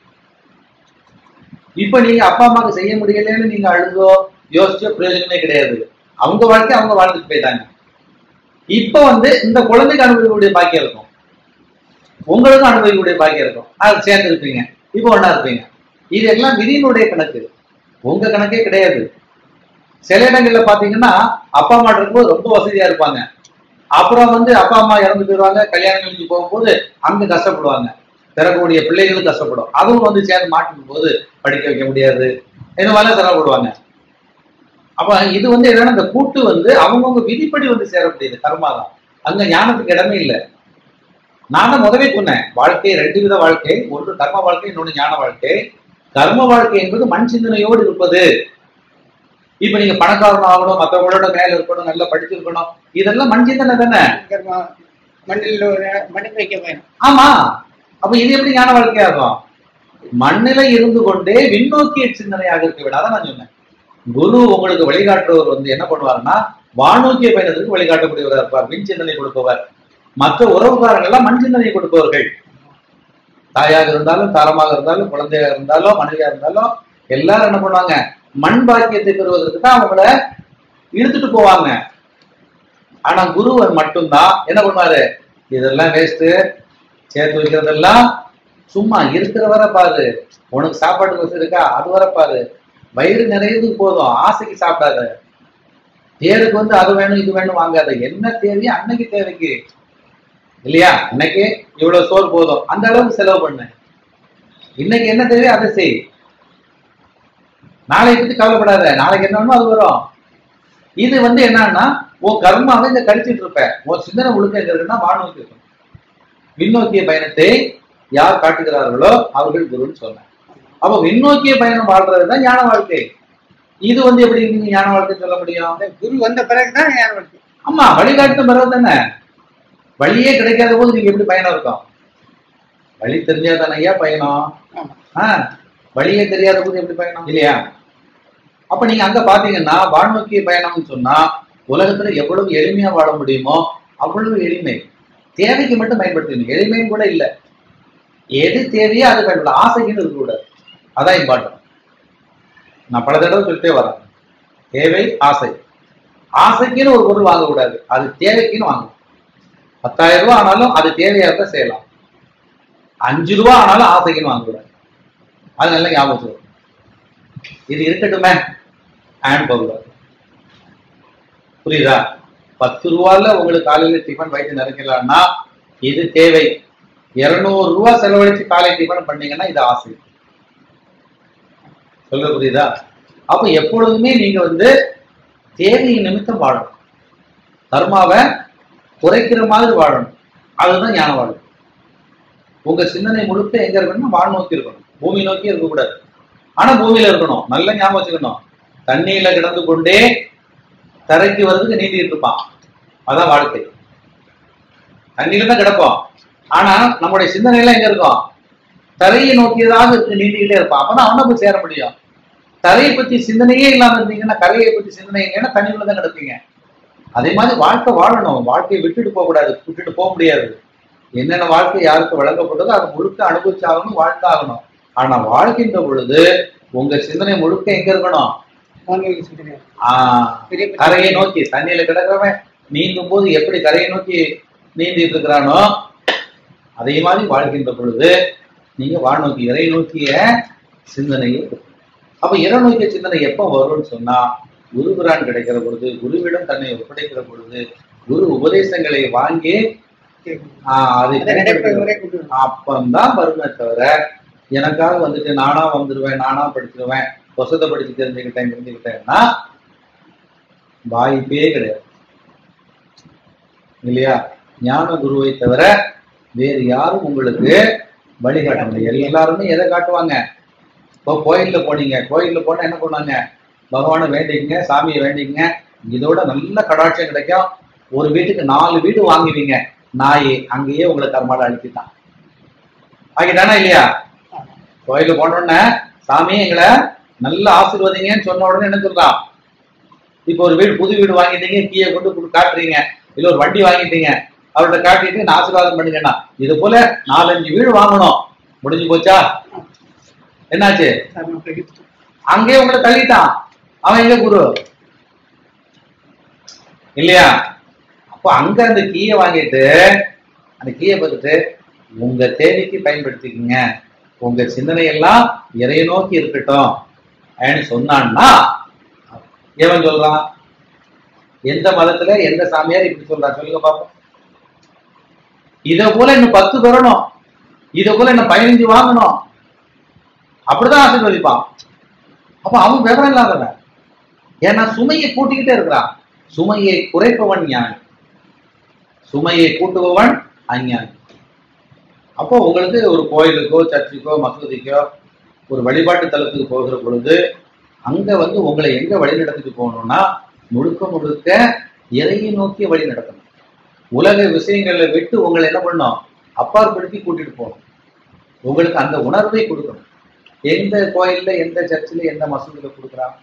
இப்ப நீங்க அப்பா அம்மாவுக்கு செய்ய முடியலன்னு நீங்க அழுதோ யோசிச்சோ பிரயோஜனமே கிடையாது அவங்க வாழ்க்கை அவங்க வாழ்ந்துட்டு போயிட்டாங்க இப்ப வந்து இந்த குழந்தைக்கு அனுபவிக்கக்கூடிய பாக்கியம் இருக்கும் உங்களுக்கும் அனுபவிக்கக்கூடிய பாக்கியம் இருக்கும் அது சேர்ந்து இருப்பீங்க இப்போ ஒண்ணா இருப்பீங்க இது எல்லாம் விதியினுடைய கணக்கு உங்க கணக்கே கிடையாது சில இடங்கள்ல பாத்தீங்கன்னா அப்பா அம்மா இருக்கும்போது ரொம்ப வசதியா இருப்பாங்க அப்புறம் வந்து அப்பா அம்மா இறந்து போயிடுவாங்க கல்யாணம் கழிச்சு போகும்போது அங்க கஷ்டப்படுவாங்க பிறக்கக்கூடிய பிள்ளைகளும் கஷ்டப்படும் அதுவும் வந்து சேர்ந்து மாட்டும் போது படிக்க வைக்க முடியாது இந்த மாதிரிலாம் சிரமப்படுவாங்க அப்ப இது வந்து என்னன்னா இந்த கூட்டு வந்து அவங்கவுங்க விதிப்படி வந்து சேர முடியுது கர்மா தான் அங்க ஞானத்துக்கு இடமே இல்லை நான் தான் முதவே சொன்னேன் வாழ்க்கை ரெண்டு வித வாழ்க்கை ஒன்று கர்ம வாழ்க்கை இன்னொன்று ஞான வாழ்க்கை கர்ம வாழ்க்கை என்பது மண் சிந்தனையோடு இருப்பது இப்ப நீங்க பணக்காரன் ஆகணும் மற்றவங்களோட மேல இருக்கணும் நல்லா படிச்சிருக்கணும் இதெல்லாம் மண் சிந்தனை தானே கர்மா மண்ணில் ஒரு மண்ணில் வைக்க வேணும் ஆமா அப்ப இது எப்படி ஞான வாழ்க்கையாகும் மண்ணில இருந்து கொண்டே விண்ணோக்கிய சிந்தனையாக இருக்க விட அதான் நான் சொன்னேன் குரு உங்களுக்கு வழிகாட்டுறவர் வந்து என்ன பண்ணுவாருன்னா வானோக்கிய பயணத்துக்கு வழிகாட்டக்கூடியவராக இருப்பார் விண் சிந்தனை கொடுப்பவர் மற்ற உறவுக்காரங்க எல்லாம் மண் சிந்தனை கொடுப்பவர்கள் தாயாக இருந்தாலும் தாரமாக இருந்தாலும் குழந்தையாக இருந்தாலும் மனைவியா இருந்தாலும் எல்லாரும் என்ன பண்ணுவாங்க மண் பாக்கியத்தை பெறுவதற்கு தான் அவங்கள இழுத்துட்டு போவாங்க ஆனா குருவர் மட்டும்தான் என்ன பண்ணுவாரு இதெல்லாம் வேஸ்ட் சேர்த்து வைக்கிறதெல்லாம் சும்மா இருக்கிற வரை பாரு உனக்கு சாப்பாடு வசதி இருக்கா அது வரை பாரு வயிறு நிறையது போதும் ஆசைக்கு சாப்பிடாத தேருக்கு வந்து அது வேணும் இது வேணும் வாங்காத என்ன தேவையோ அன்னைக்கு தேவைக்கு இல்லையா இன்னைக்கு இவ்வளவு சோறு போதும் அந்த அளவுக்கு செலவு பண்ணு இன்னைக்கு என்ன தேவையோ அதை செய் நாளை பத்தி கவலைப்படாத நாளைக்கு என்ன வேணுமோ அது வரும் இது வந்து என்னன்னா உன் கர்மாவை இங்க கழிச்சிட்டு இருப்ப உன் சிந்தனை முழுக்க எங்க இருக்குன்னா வானோக்கி இருக்கும் விண்ணோக்கிய பயணத்தை யார் காட்டுகிறார்களோ அவர்கள் குருன்னு சொன்னேன் அப்ப விண்ணோக்கிய பயணம் வாழ்றதுதான் ஞான வாழ்க்கை இது வந்து எப்படி நீங்க ஞான வாழ்க்கை சொல்ல முடியும் அந்த குரு வந்த பிறகுதான் ஞானம் வருது ஆமா வழிகாட்டு பிறகு தானே வழியே கிடைக்காத போது நீங்க எப்படி பயணம் இருக்கும் வழி தெரிஞ்சா தானே ஐயா பயணம் ஆமா ஆ வழியே தெரியாத போது எப்படி பயணம் இல்லையா அப்ப நீங்க அங்க பாத்தீங்கன்னா வானோக்கிய பயணம்னு சொன்னா உலகத்துல எவ்வளவு எளிமையா வாழ முடியுமோ அவ்வளவு எளிமை தேவைக்கு மட்டும் பயன்படுத்தணும் எளிமையும் கூட இல்லை எது தேவையோ அது பயன்படுத்த ஆசைக்குன்னு இருக்கக்கூடாது அதான் இம்பார்ட்டன் நான் பல தடவை சொல்லிட்டே வரேன் தேவை ஆசை ஆசைக்குன்னு ஒரு பொருள் வாங்கக்கூடாது அது தேவைக்குன்னு வாங்கணும் பத்தாயிரம் ரூபாய் ஆனாலும் அது தேவையா இருந்தா செய்யலாம் அஞ்சு ரூபா ஆனாலும் ஆசைக்குன்னு வாங்கக்கூடாது அது நல்லா ஞாபகம் வச்சுக்கணும். இது இருக்கட்டுமே ஆன் போகக்கூடாது புரியுதா பத்து ரூபால உங்களுக்கு காலையில டிஃபன் வயிற்று நிறைக்கலாம்னா இது தேவை இருநூறு ரூபா செலவழிச்சு காலை டிஃபன் பண்ணீங்கன்னா இது ஆசை சொல்ல புரியுதா அப்ப எப்பொழுதுமே நீங்க வந்து தேவை நிமித்தம் வாழணும் கர்மாவை குறைக்கிற மாதிரி வாழணும் அதுதான் ஞான வாழ்க்கை உங்க சிந்தனை முழுக்க எங்க இருக்கணும்னா வான் நோக்கி இருக்கணும் பூமி நோக்கி இருக்கக்கூடாது ஆனா பூமியில இருக்கணும் நல்ல ஞாபகம் வச்சுக்கணும் தண்ணியில கிடந்து கொண்டே தரைக்கு வர்றதுக்கு நீந்திட்டு இருப்பான் அதான் வாழ்க்கை தண்ணியில தான் கிடப்போம் ஆனா நம்முடைய சிந்தனை எல்லாம் எங்க இருக்கும் தரையை நோக்கியதாக இருக்கு நீந்திக்கிட்டே இருப்பான் அப்பதான் அவனை போய் சேர முடியும் தரையை பத்தி சிந்தனையே இல்லாம இருந்தீங்கன்னா கரையை பத்தி சிந்தனை இல்லைன்னா தண்ணிக்குள்ள தான் கிடப்பீங்க அதே மாதிரி வாழ்க்கை வாழணும் வாழ்க்கையை விட்டுட்டு போக கூடாது விட்டுட்டு போக முடியாது என்னென்ன வாழ்க்கை யாருக்கு வழங்கப்பட்டதோ அதை முழுக்க அனுபவிச்சாகணும் வாழ்க்கை ஆகணும் ஆனா வாழ்க்கின்ற பொழுது உங்க சிந்தனை முழுக்க எங்க இருக்கணும் வானொலி சிந்தனை ஆஹ் பெரிய கரையை நோக்கி தண்ணியில கிடக்கிறவன் நீந்தும் போது எப்படி கரையை நோக்கி நீந்திட்டு இருக்கிறானோ அதே மாதிரி வாழ்கின்ற பொழுது நீங்க வானோக்கி இறை நோக்கிய சிந்தனையை அப்ப இறை நோக்கிய சிந்தனை எப்போ வரும்னு சொன்னா குருபிரான் கிடைக்கிற பொழுது குருவிடம் தன்னை ஒப்படைக்கிற பொழுது குரு உபதேசங்களை வாங்கி ஆஹ் அதை அதை நடைமுறை முறை கொண்டு வரணும். அப்பந்தான் வருமே தவிர எனக்காக வந்துட்டு நானா வந்துடுவேன் நானா படிச்சிருவேன் வசத்தை படிச்சு தெரிஞ்சுக்கிட்டேன் தெரிஞ்சுக்கிட்டேன்னா வாய்ப்பே கிடையாது இல்லையா ஞான குருவை தவிர வேறு யாரும் உங்களுக்கு வழிகாட்ட முடியாது எல்லாருமே எதை காட்டுவாங்க இப்போ கோயில்ல போனீங்க கோயில்ல போனா என்ன பண்ணுவாங்க பகவானை வேண்டிக்கங்க சாமியை வேண்டிக்கங்க இதோட நல்ல கடாட்சம் கிடைக்கும் ஒரு வீட்டுக்கு நாலு வீடு வாங்குவீங்க நாய் அங்கேயே உங்களை கர்மால அழிச்சுட்டான் ஆகிட்டானா இல்லையா கோயிலுக்கு போன உடனே சாமி எங்களை நல்ல ஆசீர்வதிங்கன்னு சொன்ன உடனே என்ன சொல்றான் இப்போ ஒரு வீடு புது வீடு வாங்கிட்டீங்க கீழே கொண்டு கொடு- காட்டுறீங்க இல்ல ஒரு வண்டி வாங்கிட்டீங்க அவர்கிட்ட காட்டிட்டு நான் ஆசீர்வாதம் பண்ணுங்கண்ணா இது போல நாலஞ்சு வீடு வாங்கணும் முடிஞ்சு போச்சா என்னாச்சு கர்மா பிரகிருதி. அங்கேயே உங்களை தள்ளிட்டான் அவன் எங்க குரு இல்லையா அப்போ அங்க அந்த கீயை வாங்கிட்டு அந்த கீயை பார்த்துட்டு உங்க தேவைக்கு பயன்படுத்திக்கங்க உங்க சிந்தனை எல்லாம் இறைய நோக்கி இருக்கட்டும் அப்படின்னு சொன்னான்னா எவன் சொல்றான் எந்த மதத்துல எந்த சாமியார் இப்படி சொல்றான் சொல்லுங்க பாப்போம் இத போல இன்னும் பத்து பெறணும் இத போல இன்னும் பதினஞ்சு வாங்கணும் அப்படிதான் ஆசீர்வதிப்பான் அப்ப அவன் விவரம் இல்லாதவன் ஏன்னா சுமையை கூட்டிக்கிட்டே இருக்கிறான் சுமையை குறைப்பவன் ஞானி சுமையை கூட்டுபவன் அஞ்ஞானி அப்போ உங்களுக்கு ஒரு கோயிலுக்கோ சர்ச்சுக்கோ மசூதிக்கோ ஒரு வழிபாட்டு தலத்துக்கு போகிற பொழுது அங்க வந்து உங்களை எங்க வழி நடத்திட்டு போகணும்னா முழுக்க முழுக்க இறையை நோக்கி வழி நடத்தணும் உலக விஷயங்களை விட்டு உங்களை என்ன பண்ணணும் அப்பாற்படுத்தி கூட்டிட்டு போகணும் உங்களுக்கு அந்த உணர்வை கொடுக்கணும் எந்த கோயில்ல எந்த சர்ச்சில் எந்த மசூதியில கொடுக்குறாங்க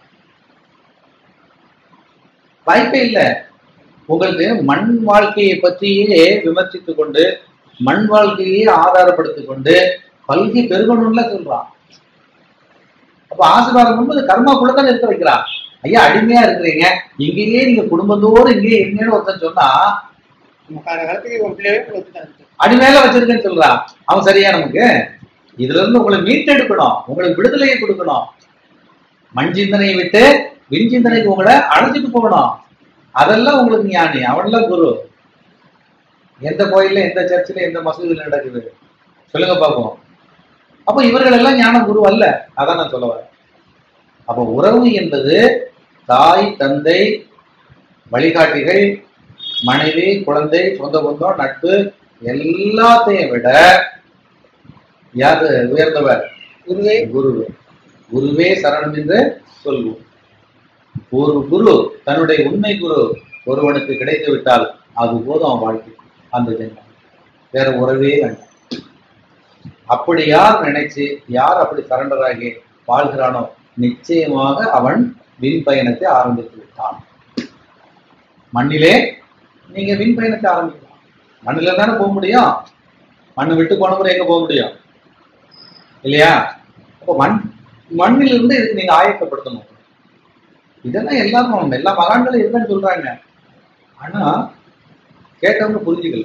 வாய்ப்பே இல்லை உங்களுக்கு மண் வாழ்க்கையை பற்றியே விமர்சித்து கொண்டு மண் வாழ்க்கையே ஆதாரப்படுத்திக் கொண்டு கல்வி பெருகணும்ல சொல்றான் அப்ப ஆசீர்வாதம் பண்ணும்போது கர்மாக்குள்ள தானே இருக்க வைக்கிறான் ஐயா அடிமையா இருக்கிறீங்க இங்கேயே நீங்க குடும்பத்தோடு இங்கேயே எங்கேன்னு ஒருத்தன் சொன்னா நம்ம கால காலத்துக்கு ஒரு பிள்ளையே கொடுத்துட்டாங்க அடிமையில வச்சிருக்கேன்னு சொல்றான் அவன் சரியா நமக்கு இதுல இருந்து உங்களை மீட்டெடுக்கணும் உங்களுக்கு விடுதலையை கொடுக்கணும் மண் சிந்தனையை விட்டு விண் சிந்தனைக்கு உங்களை அழைச்சிட்டு போகணும் அதெல்லாம் உங்களுக்கு ஞானி அவன்லாம் குரு எந்த கோயில்ல எந்த சர்ச்சில் எந்த மசூதியில் நடக்குது சொல்லுங்க பார்ப்போம் அப்ப இவர்கள் எல்லாம் ஞான குரு அல்ல அதான் நான் சொல்ல வரேன் அப்ப உறவு என்பது தாய் தந்தை வழிகாட்டிகள் மனைவி குழந்தை சொந்த பந்தம் நட்பு எல்லாத்தையும் விட யாரு உயர்ந்தவர் குருவே குரு குருவே சரணம் என்று சொல்வோம் ஒரு குரு தன்னுடைய உண்மை குரு ஒருவனுக்கு கிடைத்து விட்டால் அது போதும் அவன் வாழ்க்கை அந்த ஜென்மம் வேற உறவே வேண்டாம் அப்படி யார் நினைச்சு யார் அப்படி சரண்டர் ஆகி வாழ்கிறானோ நிச்சயமாக அவன் விண் பயணத்தை ஆரம்பித்து விட்டான் மண்ணிலே நீங்க விண் பயணத்தை ஆரம்பிக்கலாம் மண்ணில தானே போக முடியும் மண்ணை விட்டு போன முறை எங்க போக முடியும் இல்லையா அப்போ மண் மண்ணிலிருந்து இதுக்கு நீங்க ஆயத்தப்படுத்தணும் இதெல்லாம் எல்லாரும் எல்லா மகான்களும் இதுதான் சொல்றாங்க ஆனா கேட்டவங்க புரிஞ்சுக்கல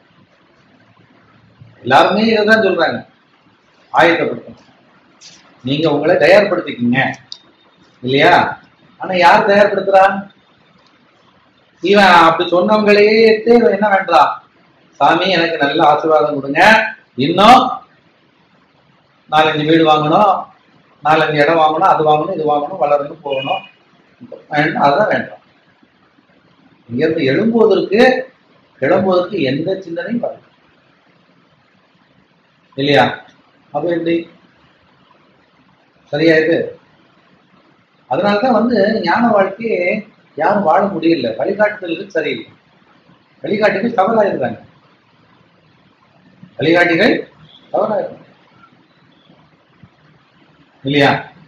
எல்லாருமே இதைதான் சொல்றாங்க ஆயத்தப்படுத்தணும் நீங்க உங்களை தயார்படுத்திக்கங்க இல்லையா ஆனா யார் தயார்படுத்துறா இவன் அப்படி சொன்னவங்களையே இவன் என்ன வேண்டாம் சாமி எனக்கு நல்ல ஆசீர்வாதம் கொடுங்க இன்னும் நாலஞ்சு வீடு வாங்கணும் நாலஞ்சு இடம் வாங்கணும் அது வாங்கணும் இது வாங்கணும் வளரணும் போகணும் வேண்டாம் அதுதான் வேண்டாம் இங்கிருந்து எழும்புவதற்கு கிளம்புவதற்கு எந்த சிந்தனையும் வரல இல்லையா அப்ப எப்படி சரியா இது அதனாலதான் வந்து ஞான வாழ்க்கையை யாரும் வாழ முடியல வழிகாட்டுதல்கள் சரியில்லை வழிகாட்டிகள் தவறாயிருக்காங்க வழிகாட்டிகள் தவறாயிருக்காங்க இல்லையா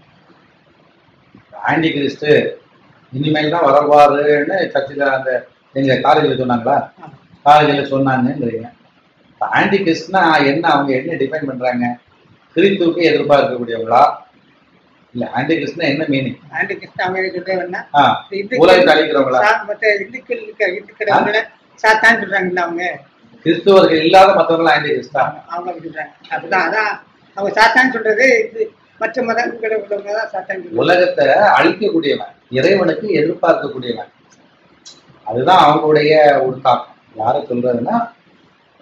ஆன்டி கிறிஸ்து இனிமேல் தான் வரவாருன்னு சர்ச்சில் அந்த எங்க காலேஜில் சொன்னாங்களா காலேஜில் சொன்னாங்கங்கிறீங்க இப்போ ஆன்டி கிறிஸ்ட்னா என்ன அவங்க என்ன டிஃபைன் பண்றாங்க கிறிஸ்துவுக்கு எதிர்ப்பா இருக்கக்கூடியவங்களா இல்ல ஆன்டி கிறிஸ்ட்னா என்ன மீனிங் ஆண்டி கிருஷ்ண அவங்க சொல்றேன்னா ஆ உலகத்தை அழிக்கிறவங்களா மற்ற இந்துக்கள் இருக்க இந்துக்கள் சாத்தான்னு சொல்றாங்கல்ல அவங்க கிறிஸ்துவர்கள் இல்லாத மற்றவங்களா ஆன்டி கிறிஸ்டா அவங்க அப்படி சொல்றாங்க அப்படிதான் அதான் அவங்க சாத்தான்னு சொல்றது இது மற்ற மதங்களை உள்ளவங்க தான் சாத்தான்னு சொல்றாங்க உலகத்தை அழிக்கக்கூடியவன் இறைவனுக்கு எதிர்பார்க்கக்கூடியவன் அதுதான் அவங்களுடைய ஒரு தாக்கம் யாரை சொல்றதுன்னா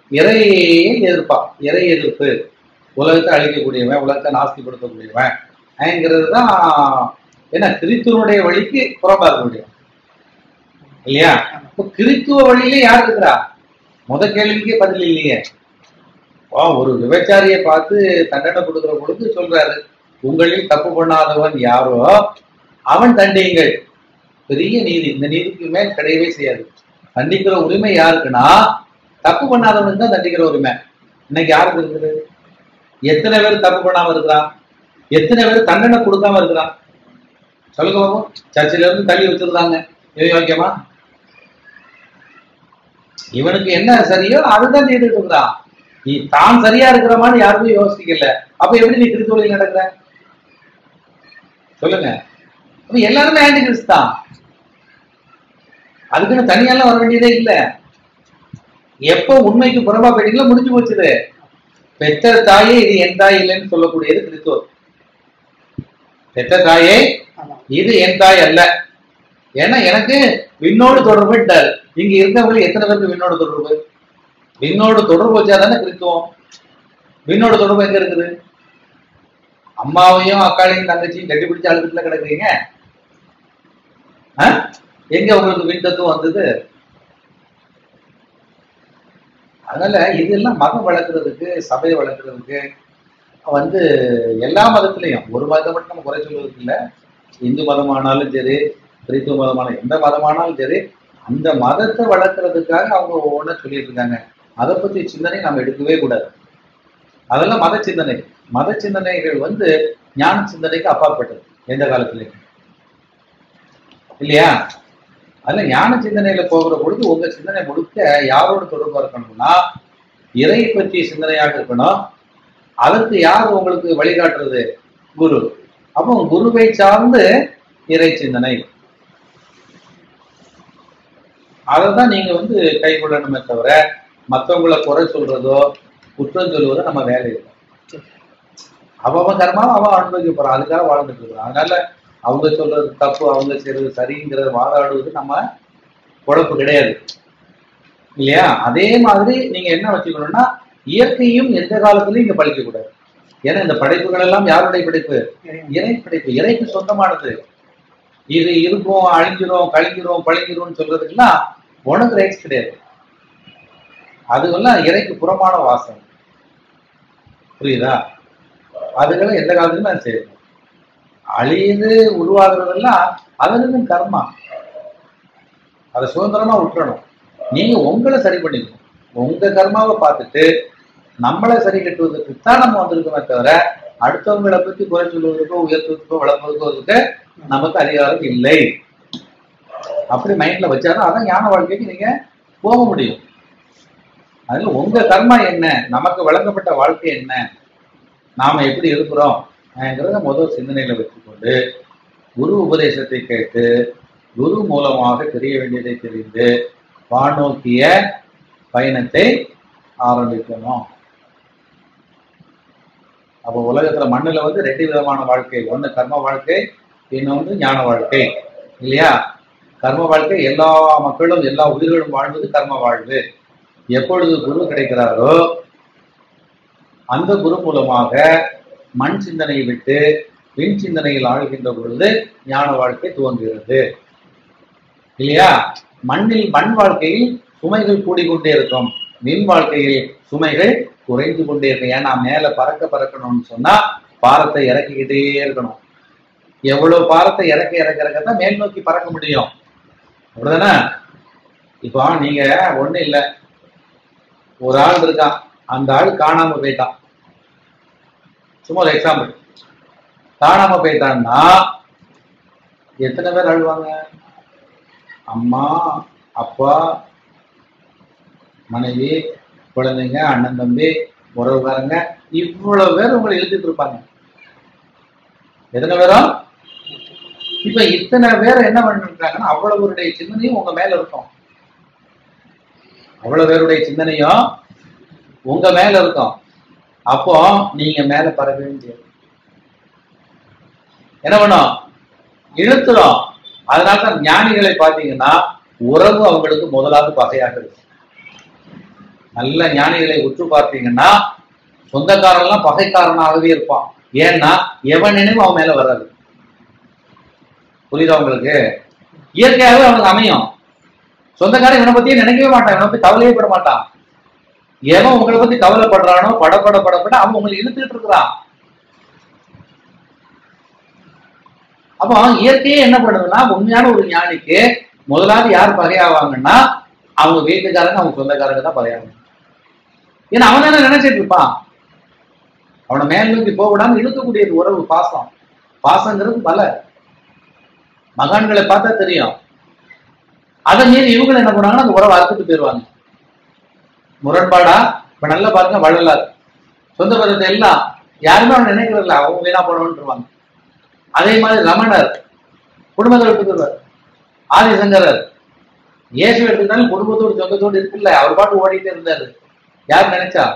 இறையை எதிர்ப்பான் இறை எதிர்ப்பு உலகத்தை அழிக்கக்கூடியவன் உலகத்தை நாஸ்திப்படுத்தக்கூடியவன் ங்கிறது தான் என்ன கிறித்துவனுடைய வழிக்கு புறம்பா இருக்க முடியும் இல்லையா இப்போ கிறித்துவ வழியிலே யார் இருக்கிறா முத கேள்விக்கே பதில் இல்லையே ஆ, ஒரு விபச்சாரியை பார்த்து தண்டனை கொடுக்கிற பொழுது சொல்றாரு உங்களில் தப்பு பண்ணாதவன் யாரோ அவன் தண்டியுங்கள் பெரிய நீதி இந்த நீதிக்கு மேல் கிடையவே செய்யாது தண்டிக்கிற உரிமை யாருக்குன்னா தப்பு பண்ணாதவனுக்கு தான் தண்டிக்கிற உரிமை இன்னைக்கு யாருக்கு இருக்குது எத்தனை பேர் தப்பு பண்ணாம இருக்கிறான் எத்தனை பேர் தண்டனை கொடுக்காம இருக்கிறான் சொல்லுங்க பாப்போம் சர்ச்சில இருந்து தள்ளி வச்சிருந்தாங்க இது யோக்கியமா இவனுக்கு என்ன சரியோ அதுதான் செய்துட்டு இருக்கிறான் நீ தான் சரியா இருக்கிற மாதிரி யாருமே யோசிக்கல அப்ப எப்படி நீ திருத்தொழில் நடக்கிற சொல்லுங்க அப்ப எல்லாருமே ஆன்டி கிறிஸ்து தான் அதுக்குன்னு தனியாலாம் வர வேண்டியதே இல்ல எப்போ உண்மைக்கு புறம்பா போயிட்டீங்களோ முடிஞ்சு போச்சுது பெற்ற தாயே இது என் தாய் இல்லைன்னு சொல்லக்கூடியது கிறிஸ்துவ பெற்ற தாயே ஆமா இது என் தாய் அல்ல ஏன்னா எனக்கு விண்ணோடு தொடர்புட்டார் இங்க இருக்கவங்களுக்கு எத்தனை பேருக்கு விண்ணோடு தொடர்பு விண்ணோடு தொடர்பு வச்சாதானே கிறிஸ்துவம் விண்ணோடு தொடர்பு எங்க இருக்குது அம்மாவையும் அக்காளையும் தங்கச்சியும் கட்டி பிடிச்சு அழுதுல கிடக்குறீங்க ஆ? எங்க உங்களுக்கு விண் தத்துவம் வந்தது அதனால இதெல்லாம் மதம் வளர்க்கறதுக்கு சபையை வளர்க்கறதுக்கு வந்து எல்லா மதத்திலையும் ஒரு மதத்தை மட்டும் நம்ம குறை சொல்வதற்கு இல்லை இந்து மதமானாலும் சரி கிறிஸ்துவ மதமான எந்த மதமானாலும் சரி அந்த மதத்தை வளர்க்கறதுக்காக அவங்க ஒவ்வொன்றா சொல்லிட்டு இருக்காங்க அதை பத்தி சிந்தனை நம்ம எடுக்கவே கூடாது அதெல்லாம் மத சிந்தனை மத சிந்தனைகள் வந்து ஞான சிந்தனைக்கு அப்பாற்பட்டது எந்த காலத்திலையும் இல்லையா அதுல ஞான சிந்தனையில போகிற பொழுது உங்க சிந்தனை முழுக்க யாரோட தொடர்பா இருக்கணும்னா இறை பற்றிய சிந்தனையாக இருக்கணும் அதற்கு யார் உங்களுக்கு வழிகாட்டுறது குரு அப்போ குருவை சார்ந்து இறை சிந்தனை அதை தான் நீங்க வந்து கை கொள்ளணுமே தவிர மற்றவங்களை குறை சொல்றதோ குற்றம் சொல்வதோ நம்ம வேலை இல்லை அவன் அவன் கர்மாவை அவன் அனுபவிக்க போறான் அதுக்காக வாழ்ந்துட்டு இருக்கிறான் அதனால அவங்க சொல்றது தப்பு அவங்க செய்யறது சரிங்கிறத வாதாடுவது நம்ம குழப்பு கிடையாது இல்லையா அதே மாதிரி நீங்க என்ன வச்சுக்கணும்னா இயற்கையும் எந்த காலத்திலையும் இங்க பழிக்க கூடாது ஏன்னா இந்த படைப்புகள் எல்லாம் யாருடைய படைப்பு இறை படைப்பு இறைக்கு சொந்தமானது இது இருக்கும் அழிஞ்சிரும் கழிஞ்சிரும் பழிஞ்சிரும் சொல்றதுக்கெல்லாம் உனக்கு ரைட்ஸ் கிடையாது அதுவெல்லாம் இறைக்கு புறமான வாசம் புரியுதா அதுக்கெல்லாம் எந்த காலத்துலயும் நான் செய்யணும் அழியுது உருவாகுறதெல்லாம் அதற்கு கர்மா அதை சுதந்திரமா விட்டுறணும் நீங்க உங்களை சரி பண்ணிக்கணும் உங்க கர்மாவை பார்த்துட்டு நம்மளை சரி கட்டுவதற்கு தான் நம்ம வந்திருக்கோமே தவிர அடுத்தவங்களை பத்தி குறை சொல்வதற்கோ உயர்த்துவதற்கோ வளர்ப்பதற்கோ இருக்க நமக்கு அதிகாரம் இல்லை அப்படி மைண்ட்ல வச்சாதான் அதான் ஞான வாழ்க்கைக்கு நீங்க போக முடியும் அதுல உங்க கர்மா என்ன நமக்கு வழங்கப்பட்ட வாழ்க்கை என்ன நாம எப்படி இருக்கிறோம் ங்கிறத முதல் சிந்தனையில வச்சுக்கொண்டு குரு உபதேசத்தை கேட்டு குரு மூலமாக தெரிய வேண்டியதை தெரிந்து வானோக்கிய பயணத்தை ஆரம்பிக்கணும் அப்போ உலகத்துல மண்ணுல வந்து ரெண்டு விதமான வாழ்க்கை ஒண்ணு கர்ம வாழ்க்கை இன்னொன்று ஞான வாழ்க்கை இல்லையா கர்ம வாழ்க்கை எல்லா மக்களும் எல்லா உயிர்களும் வாழ்வது கர்ம வாழ்வு எப்பொழுது குரு கிடைக்கிறாரோ அந்த குரு மூலமாக மண் சிந்தனையை விட்டு விண் சிந்தனையில் ஆழ்கின்ற பொழுது ஞான வாழ்க்கை துவங்குகிறது இல்லையா மண்ணில் மண் வாழ்க்கையில் சுமைகள் கூடிக்கொண்டே இருக்கும் மின் வாழ்க்கையில் சுமைகள் குறைந்து கொண்டே இருக்கும் ஏன்னா மேல பறக்க பறக்கணும்னு சொன்னா பாரத்தை இறக்கிக்கிட்டே இருக்கணும் எவ்வளவு பாரத்தை இறக்க இறக்க இறக்கத்தான் மேல் நோக்கி பறக்க முடியும் அப்படிதானே இப்போ நீங்க ஒண்ணு இல்ல ஒரு ஆள் இருக்கான் அந்த ஆள் காணாம போயிட்டான் சும்மா ஒரு எக்ஸாம்பிள் காணாம போயிட்டான்னா எத்தனை பேர் அழுவாங்க அம்மா அப்பா மனைவி குழந்தைங்க அண்ணன் தம்பி உறவுக்காரங்க இவ்வளவு பேர் உங்களை இழுத்துட்டு இருப்பாங்க எத்தனை பேரும் இப்ப இத்தனை பேர் என்ன பண்ணிருக்காங்கன்னா அவ்வளவுடைய சிந்தனையும் உங்க மேல இருக்கும் அவ்வளவு பேருடைய சிந்தனையும் உங்க மேல இருக்கும் அப்போ நீங்க மேல பறக்கவே முடியாது என்ன பண்ணும் இழுத்துடும் அதனால தான் ஞானிகளை பார்த்தீங்கன்னா உறவு அவங்களுக்கு முதலாவது பகையாக இருக்கு நல்ல ஞானிகளை உற்று பார்த்தீங்கன்னா சொந்தக்காரன்லாம் பகைக்காரனாகவே இருப்பான் ஏன்னா எவன் நினைவு அவன் மேல வராது புரியுதா உங்களுக்கு இயற்கையாகவே அவனுக்கு அமையும் சொந்தக்காரன் இவனை பத்தியே நினைக்கவே மாட்டான் இவனை பத்தி கவலையே பட மாட்டான் எவன் உங்களை பத்தி கவலைப்படுறானோ படப்பட படப்பட அவன் உங்களை இழுத்துட்டு இருக்கிறான் அப்போ இயற்கையே என்ன பண்ணுதுன்னா உண்மையான ஒரு ஞானிக்கு முதலாவது யார் பகையாவாங்கன்னா அவங்க வீட்டுக்காரங்க அவங்க சொந்தக்காரங்க தான் பகையாவாங்க ஏன்னா அவன் தானே நினைச்சிட்டு இருப்பான் அவனை மேல் நோக்கி போக விடாம இழுக்கக்கூடியது உறவு பாசம் பாசங்கிறது பல மகான்களை பார்த்தா தெரியும் அதை மீறி இவங்க என்ன பண்ணுவாங்கன்னா அந்த உறவை அறுத்துட்டு போயிடுவாங்க முரண்பாடா இப்ப நல்லா பாருங்க வள்ளலார் சொந்த பந்தத்தை எல்லாம் யாருமே அவன் நினைக்கிறதில்ல அவங்க வீணா போனவன்ருவாங்க அதே மாதிரி ரமணர் குடும்பத்தை விட்டுக்குறார் ஆதிசங்கரர் இயேசு எடுத்துக்கிட்டாலும் குடும்பத்தோடு சொந்தத்தோடு இருக்குல்ல அவர் பாட்டு ஓடிட்டே இருந்தாரு யார் நினைச்சா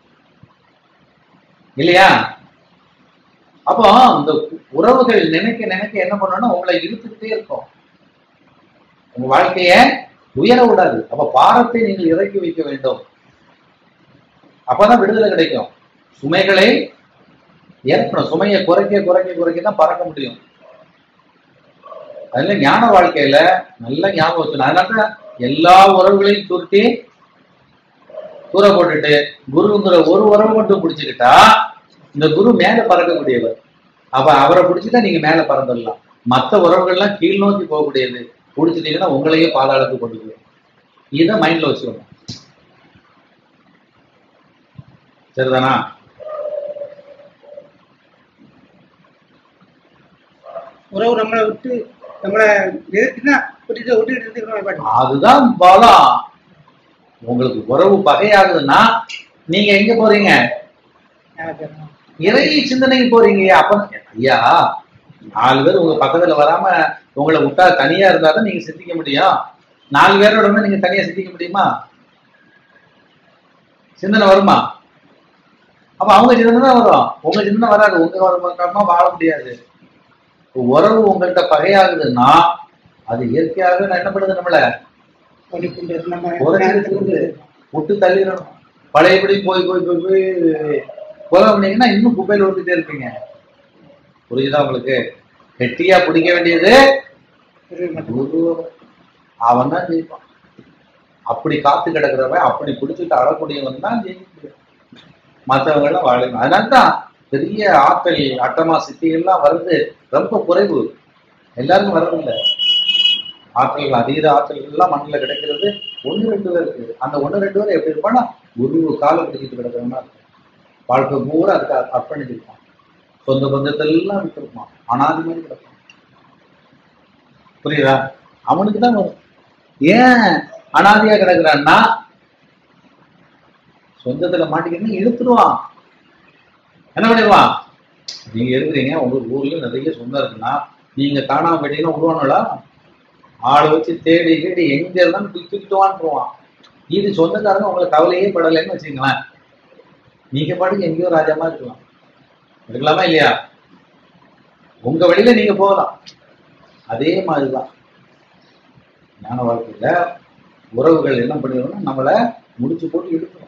இல்லையா அப்போ இந்த உறவுகள் நினைக்க நினைக்க என்ன பண்ணணும்னா உங்களை இழுத்துக்கிட்டே இருக்கும் உங்க வாழ்க்கைய உயர விடாது அப்ப பாரத்தை நீங்கள் இறக்கி வைக்க வேண்டும் அப்பதான் விடுதலை கிடைக்கும் சுமைகளை ஏற்கணும் சுமையை குறைக்க குறைக்க குறைக்க தான் பறக்க முடியும் அதுல ஞான வாழ்க்கையில நல்ல ஞாபகம் வச்சுக்கணும் அதனால எல்லா உறவுகளையும் சுருட்டி தூர போட்டுட்டு குருங்கிற ஒரு உறவு மட்டும் பிடிச்சுக்கிட்டா இந்த குரு மேல பறக்கக்கூடியவர் அப்ப அவரை பிடிச்சிட்டா நீங்க மேல பறந்துடலாம் மத்த உறவுகள்லாம் கீழ் நோக்கி போகக்கூடியது பிடிச்சிட்டீங்கன்னா உங்களையே பாதாளத்துக்கு கொண்டு போயிடும் இதை மைண்ட்ல வச்சுக்கணும் சரிதானா உறவு நம்மளை விட்டு நம்மளை நிறுத்தினா விட்டுட்டு விட்டுட்டு இருந்துக்கணும் பாட்டு அதுதான் பலம் உங்களுக்கு உறவு பகையாகுதுன்னா நீங்க எங்க போறீங்க இறை சிந்தனைக்கு போறீங்க அப்ப ஐயா நாலு பேர் உங்க பக்கத்துல வராம உங்களை விட்டா தனியா இருந்தா தான் நீங்க சிந்திக்க முடியும் நாலு பேரோட இருந்தா நீங்க தனியா சிந்திக்க முடியுமா சிந்தனை வருமா அப்ப அவங்க சிந்தனை தான் வரும் உங்க சிந்தனை வராது உங்க வரமா வாழ முடியாது இப்ப உறவு உங்கள்கிட்ட பகையாகுதுன்னா அது இயற்கையாகவே நான் என்ன பண்ணுது நம்மள ஓடிக்கொண்டு நம்ம உரைச்சிட்டு இருக்குது. விட்டு தள்ளிடணும் பழையபடி போய் போய் போய் போய் கொலை பண்ணீங்கன்னா இன்னும் குப்பையில விட்டுட்டே இருப்பீங்க புரியுதா உங்களுக்கு கெட்டியா பிடிக்க வேண்டியது குரு அவன் தான் ஜெயிப்பான் அப்படி காத்து கிடக்கிறவன் அப்படி பிடிச்சிட்டு அழக்கூடியவன் தான் ஜெயிக்க முடியும் மற்றவங்க எல்லாம் வாழணும் அதனால தான் பெரிய ஆற்றல் அட்டமா சித்திகள்லாம் வருது ரொம்ப குறைவு எல்லாருக்கும் வர்றதில்லை ஆற்றல்கள் அதீத ஆற்றல்கள் எல்லாம் மண்ணில் கிடைக்கிறது ஒன்று ரெண்டு பேர் இருக்கு அந்த ஒன்று ரெண்டு பேர் எப்படி இருப்பான்னா குரு காலை பிடிச்சிட்டு கிடக்கிறவனா இருக்கும் வாழ்க்கை பூரா அதுக்கு அர்ப்ப- அர்ப்பணிச்சிருப்பான் சொந்த பந்தத்தை எல்லாம் விட்டுருப்பான் அனாதி மாதிரி கிடப்பான் புரியுதா அவனுக்கு தான் வரும் ஏன் அனாதியா கிடக்குறான்னா சொந்தத்துல மாட்டிக்கிட்டு இழுத்துருவான் என்ன பண்ணிடுவான் நீங்க இருக்கிறீங்க உங்க ஊர்ல நிறைய சொந்தம் இருக்குன்னா நீங்க காணாம போயிட்டீங்கன்னா விடுவானுங்களா ஆளை வச்சு தேடி தேடி எங்க இருந்தாலும் தூக்கி தூக்கிட்டுவான்ருவான் இது சொந்தக்காரங்க உங்களுக்கு கவலையே படலைன்னு வச்சுங்களேன் நீங்க பாட்டுக்கு எங்கேயோ ராஜாமா இருக்கலாம் இருக்கலாமா இல்லையா உங்க வழியில நீங்க போகலாம் அதே மாதிரிதான் ஞான வாழ்க்கையில உறவுகள் என்ன பண்ணிடுவோம்னா நம்மளை முடிச்சு போட்டு இழுக்கணும்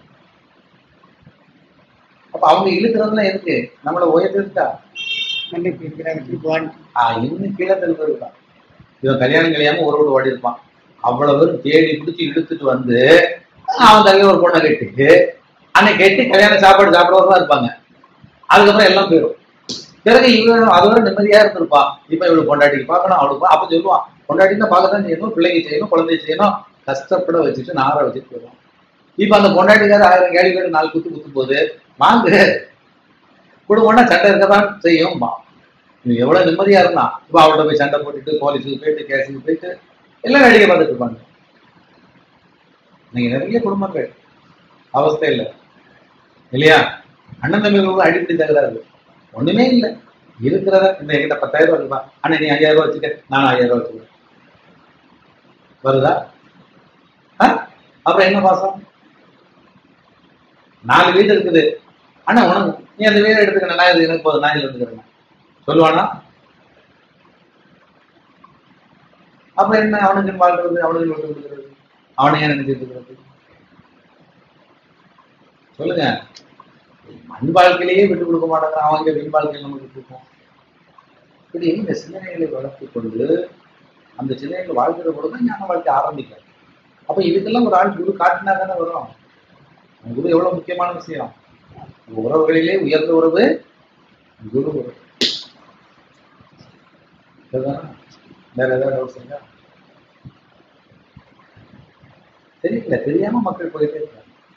அப்ப அவங்க இழுக்கிறதுலாம் எதுக்கு நம்மளை உயர்த்திருக்கா மன்னிப்பு இருக்கிறாங்க திருப்பி வாங்கி ஆஹ் இன்னும் கீழே தள்ளுதான் இவன் கல்யாணம் கல்யாணம் ஒரு ஓடு ஓடி இருப்பான் அவ்வளவு பேரும் தேடி பிடிச்சி இழுத்துட்டு வந்து அவன் தள்ளி ஒரு பொண்ணை கட்டிட்டு அன்னைக்கு கட்டி கல்யாணம் சாப்பாடு சாப்பிடுறதா இருப்பாங்க அதுக்கப்புறம் எல்லாம் போயிடும் பிறகு இவன் அது வரை நிம்மதியா இருந்திருப்பான் இப்ப இவளுக்கு பொண்டாட்டிக்கு பார்க்கணும் அவளுக்கு பா- அப்ப சொல்லுவான் பொண்டாட்டினா பார்க்க தான் செய்யணும் பிள்ளைக்கு செய்யணும் குழந்தை செய்யணும் கஷ்டப்பட வச்சுட்டு நார வச்சுட்டு போயிடுவான் இப்ப அந்த பொண்டாட்டிக்கார ஆயிரம் கேள்வி கேட்டு நாலு குத்து குத்தும் போது வாங்கு குடும்பம்னா சண்டை இருக்கதான் செய்யும் இவன் எவ்வளவு நிம்மதியா இருந்தான் இப்ப அவள்கிட்ட போய் சண்டை போட்டுட்டு போலீஸுக்கு போயிட்டு கேஸுக்கு போயிட்டு எல்லாம் வேடிக்கை பார்த்துட்டு இருப்பாங்க நீங்க நிறைய குடும்பங்கள் அவஸ்தை இல்லை இல்லையா அண்ணன் தம்பிகளுக்கு அடிப்படை தகராறு ஒண்ணுமே இல்லை இருக்கிறத இந்த என்கிட்ட பத்தாயிரம் ரூபாய் இருக்குப்பா அண்ணன் நீ ஐயாயிரம் ரூபாய் வச்சுக்க நான் ஐயாயிரம் ரூபாய் வச்சுக்கிறேன் வருதா ஆ? அப்புறம் என்ன பாசம் நாலு வீடு இருக்குது அண்ணா உனக்கு நீ அந்த வீடு எடுத்துக்க நான் இது எனக்கு போதும் நான் இதுல இருந்துக்கிறேன் சொல்லுவானா அப்ப என்ன அவனுக்கு வாழ்றது அவனுக்கு விட்டு கொடுக்கிறது அவனை ஏன் நினைச்சிட்டு இருக்கிறது சொல்லுங்க மண் வாழ்க்கையிலேயே விட்டு கொடுக்க மாட்டாங்க அவங்க வீண் வாழ்க்கையில் நமக்கு கொடுப்போம் இப்படி இந்த சிந்தனைகளை வளர்த்து கொண்டு அந்த சிந்தனைகளை வாழ்க்கிற பொழுது தான் ஞான வாழ்க்கை ஆரம்பிக்கும் அப்ப இதுக்கெல்லாம் ஒரு ஆள் குரு காட்டினா தானே வரும் அந்த குரு எவ்வளவு முக்கியமான விஷயம் உறவுகளிலே உயர்ந்த உறவு குரு உறவு சரிதானா? வேற ஏதாவது டவுட்ஸ் இருக்கா தெரியல தெரியாம மக்கள் போயிட்டே இருக்காங்க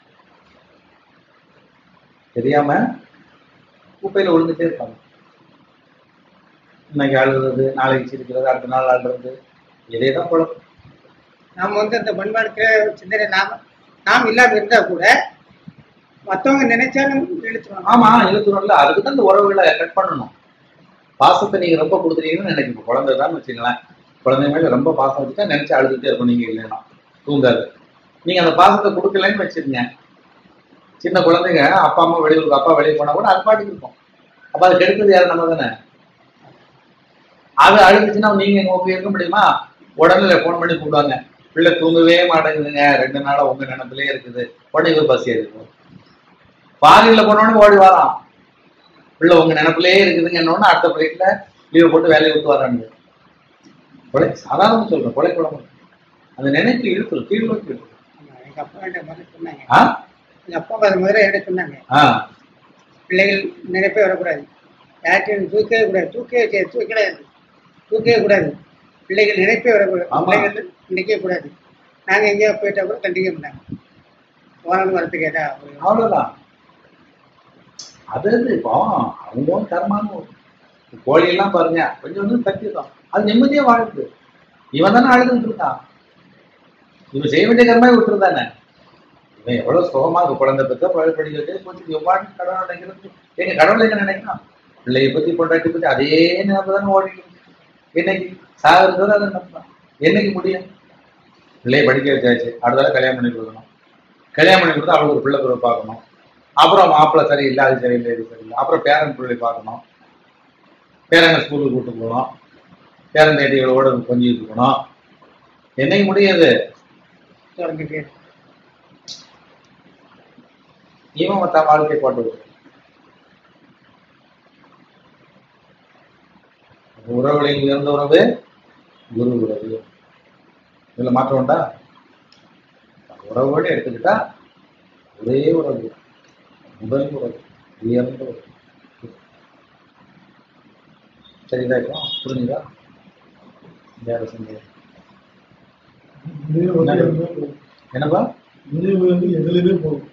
தெரியாம குப்பையில விழுந்துட்டே இருப்பாங்க இன்னைக்கு அழுகிறது நாளைக்கு சிரிக்கிறது அடுத்த நாள் அழுறது இதே தான் குழப்பம் நாம் வந்து அந்த மண் வாழ்க்கை சிந்தனை நாம நாம் இல்லாம இருந்தா கூட மத்தவங்க நினைச்சாலும் இழுத்துருவாங்க ஆமா இழுத்துறோம்ல அதுக்கு தான் இந்த உறவுகளை கட் பண்ணணும் பாசத்தை நீங்க ரொம்ப கொடுத்துட்டீங்கன்னு நினைக்கணும் குழந்தை தான் வச்சுங்களேன் குழந்தை மேல ரொம்ப பாசம் வச்சுட்டா நினைச்சு அழுதுட்டே இருக்கும் நீங்க இல்லைன்னா தூங்காது நீங்க அந்த பாசத்தை கொடுக்கலன்னு வச்சிருங்க சின்ன குழந்தைங்க அப்பா அம்மா வெளியூருக்கு அப்பா வெளியே போனா கூட அது பாட்டுக்கு இருக்கும் அப்ப அது கெடுத்தது யாரு நம்ம தானே அது அழுதுச்சுன்னா நீங்க எங்க உங்க இருக்க முடியுமா உடனே ஃபோன் பண்ணி கூப்பிடுவாங்க பிள்ளை தூங்கவே மாட்டேங்குதுங்க ரெண்டு நாளா உங்க நினைப்பிலே இருக்குது உடனே இவர் பஸ் ஏறிக்கும் ஃபாரின்ல போனோடனே ஓடி வரான் பிள்ளை உங்க நினைப்பிலே இருக்குதுங்க என்னோட அடுத்த பிளேட்ல லீவ் போட்டு வேலையை விட்டு வரானுங்க கொலை சாதாரண சொல்றேன் கொலை குழம்பு அந்த நினைப்பு இழுத்துரும் கீழ் நோக்கி இழுத்துரும் ஆமா, எங்க அப்பா என்கிட்ட முதல்ல சொன்னாங்க ஆ எங்க அப்பா அதை முதல்ல என்கிட்ட சொன்னாங்க ஆ பிள்ளைகள் நினைப்பே வரக்கூடாது யார்ட்டையும் தூக்கவே கூடாது தூக்கவே செய்ய தூக்கவே தூக்கவே கூடாது பிள்ளைகள் நினைப்பே வரக்கூடாது ஆமா. பிள்ளைகள் நினைக்கவே கூடாது நாங்க எங்கேயோ போயிட்டா கூட கண்டிக்க மாட்டாங்க போனாலும் வரத்துக்கு ஏதா அவ்வளவுதான் அது அது இப்போ அவங்க கர்மான்னு கோழி எல்லாம் பாருங்க கொஞ்சம் கொஞ்சம் தட்டிடும் அது நிம்மதியா வாழுது இவன் தானே அழுதுட்டு இருக்கான் இவன் செய்ய வேண்டிய கர்மா விட்டுருந்தானே இவன் எவ்வளவு சுகமா இருக்கு குழந்தை பத்த பழக படிக்க வச்சு கொஞ்சம் எவ்வாறு கடவுள் நினைக்கிறது எங்க கடவுள் என்ன நினைக்கிறான் பிள்ளையை பத்தி பொண்டாட்டி பத்தி அதே நினைப்பு தானே ஓடிட்டு இருக்கு. என்னைக்கு சாகிறது அதை நினைப்பான் என்னைக்கு முடியும் பிள்ளையை படிக்க வச்சாச்சு அடுத்தால கல்யாணம் பண்ணி கொடுக்கணும் கல்யாணம் பண்ணி கொடுத்தா அவளுக்கு ஒரு பிள்ளை பிறகு பார்க்கணும் அப்புறம் மாப்பிள்ளை சரியில்லை அது சரியில்லை இது சரியில்லை அப்புறம் பேரன் பிள்ளை பார்க்கணும் பேரனை ஸ்கூலுக்கு கூட்டு போகணும் பேரன் தேடிகளோட கொஞ்சிட்டு இருக்கணும் என்னைக்கு முடியாது தொடங்கிட்டே இவன் மத்த வாழ்க்கை போட்டு விட்டு உறவுகளில் உயர்ந்த உறவு குரு உறவு இதுல மாற்றம் உண்டா உறவோடு எடுத்துக்கிட்டா ஒரே உறவு முதல் உறவு உயர்ந்த உறவு சரிதா இப்போ புரிஞ்சுதா வேற சொன்னீங்க நினைவு வந்து எதுவுமே போகும். என்னப்பா நினைவு வந்து எதுலையுமே போகும்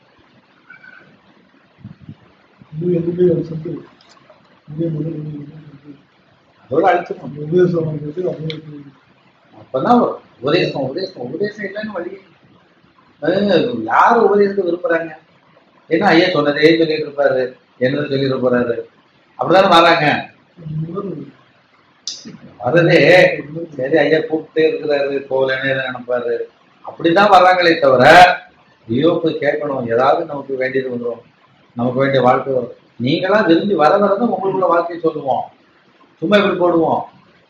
நினைவு எதுவுமே ஒரு சொத்து நினைவு வந்து நினைவு வந்து சொத்து. அதோட அழிச்சிடணும் அந்த உபதேசம் வந்து அப்படியே இருக்கு. அப்பதான் வரும். உபதேசம் உபதேசம் உபதேசம் இல்லைன்னு வழி அஹ் யார் உபதேசத்தை விரும்புறாங்க ஏன்னா ஐயா சொன்னதே சொல்லிட்டு இருப்பாரு என்னது சொல்லிட்டு போறாரு அப்படிதானே வராங்க உணர்வு. வர்றதே சரி ஐயா கூப்பிட்டே இருக்கிறாரு போகலன்னு எதை நினைப்பாரு அப்படிதான் வர்றாங்களே தவிர ஐயோ போய் கேட்கணும் ஏதாவது நமக்கு வேண்டியது வந்துடும் நமக்கு வேண்டிய வாழ்க்கை வரும் நீங்களா விரும்பி வர வரதான் உங்களுக்குள்ள வாழ்க்கையை சொல்லுவோம் சும்மா இப்படி போடுவோம்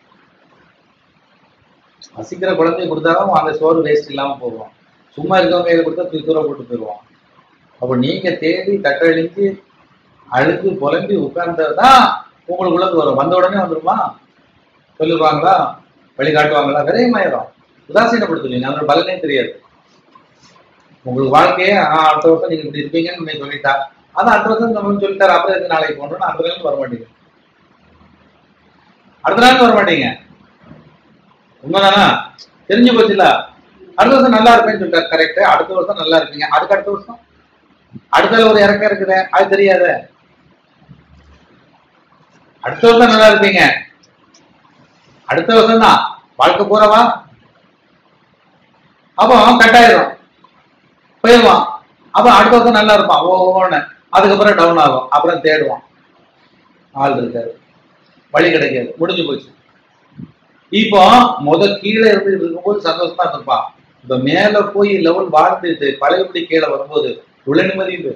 வசிக்கிற குழந்தைய கொடுத்தாலும் அந்த சோறு வேஸ்ட் இல்லாம போகும் சும்மா இருக்கவங்க கையில கொடுத்தா தூக்கி தூர போட்டு போயிடுவோம் அப்ப நீங்க தேடி தட்டழிஞ்சு அழுது புலம்பி உட்கார்ந்ததுதான் உங்களுக்குள்ளது வரும் வந்த உடனே வந்துருமா சொல்லிடுவாங்களா வழி காட்டுவாங்களா விரையமாயிரும் உதாசீனப்படுத்துவீங்க அதோட பலனே தெரியாது உங்களுக்கு வாழ்க்கையே ஆ, அடுத்த வருஷம் நீங்க இப்படி இருப்பீங்கன்னு உன்னை சொல்லிட்டா அதான் அடுத்த வருஷம் நம்ம சொல்லிட்டாரு அப்புறம் எதுக்கு நாளைக்கு போகணும்னு அடுத்த நாள் வர மாட்டீங்க அடுத்த நாள் வர மாட்டீங்க உண்மைதானா தெரிஞ்சு போச்சுல அடுத்த வருஷம் நல்லா இருப்பேன்னு சொல்லிட்டாரு கரெக்ட் அடுத்த வருஷம் நல்லா இருப்பீங்க அதுக்கு அடுத்த வருஷம் அடுத்த ஒரு இறக்கம் இருக்குது அது தெரியாத அடுத்த வருஷம் நல்லா இருப்பீங்க அடுத்த வருஷம் தான் வாழ்க்கை பூரவா அப்போ கட்டாயிரும் போயிடுவான் அப்ப அடுத்த வருஷம் நல்லா இருப்பான் ஓன்னு அதுக்கப்புறம் டவுன் ஆகும் அப்புறம் தேடுவான் ஆள் இருக்காரு வழி கிடைக்காது முடிஞ்சு போச்சு இப்போ முத கீழே இருந்து இருக்கும்போது சந்தோஷமா இருந்திருப்பான் இப்ப மேல போய் லெவல் வாழ்ந்துட்டு பழையபடி கீழே வரும்போது உள்ள நிம்மதி இல்லை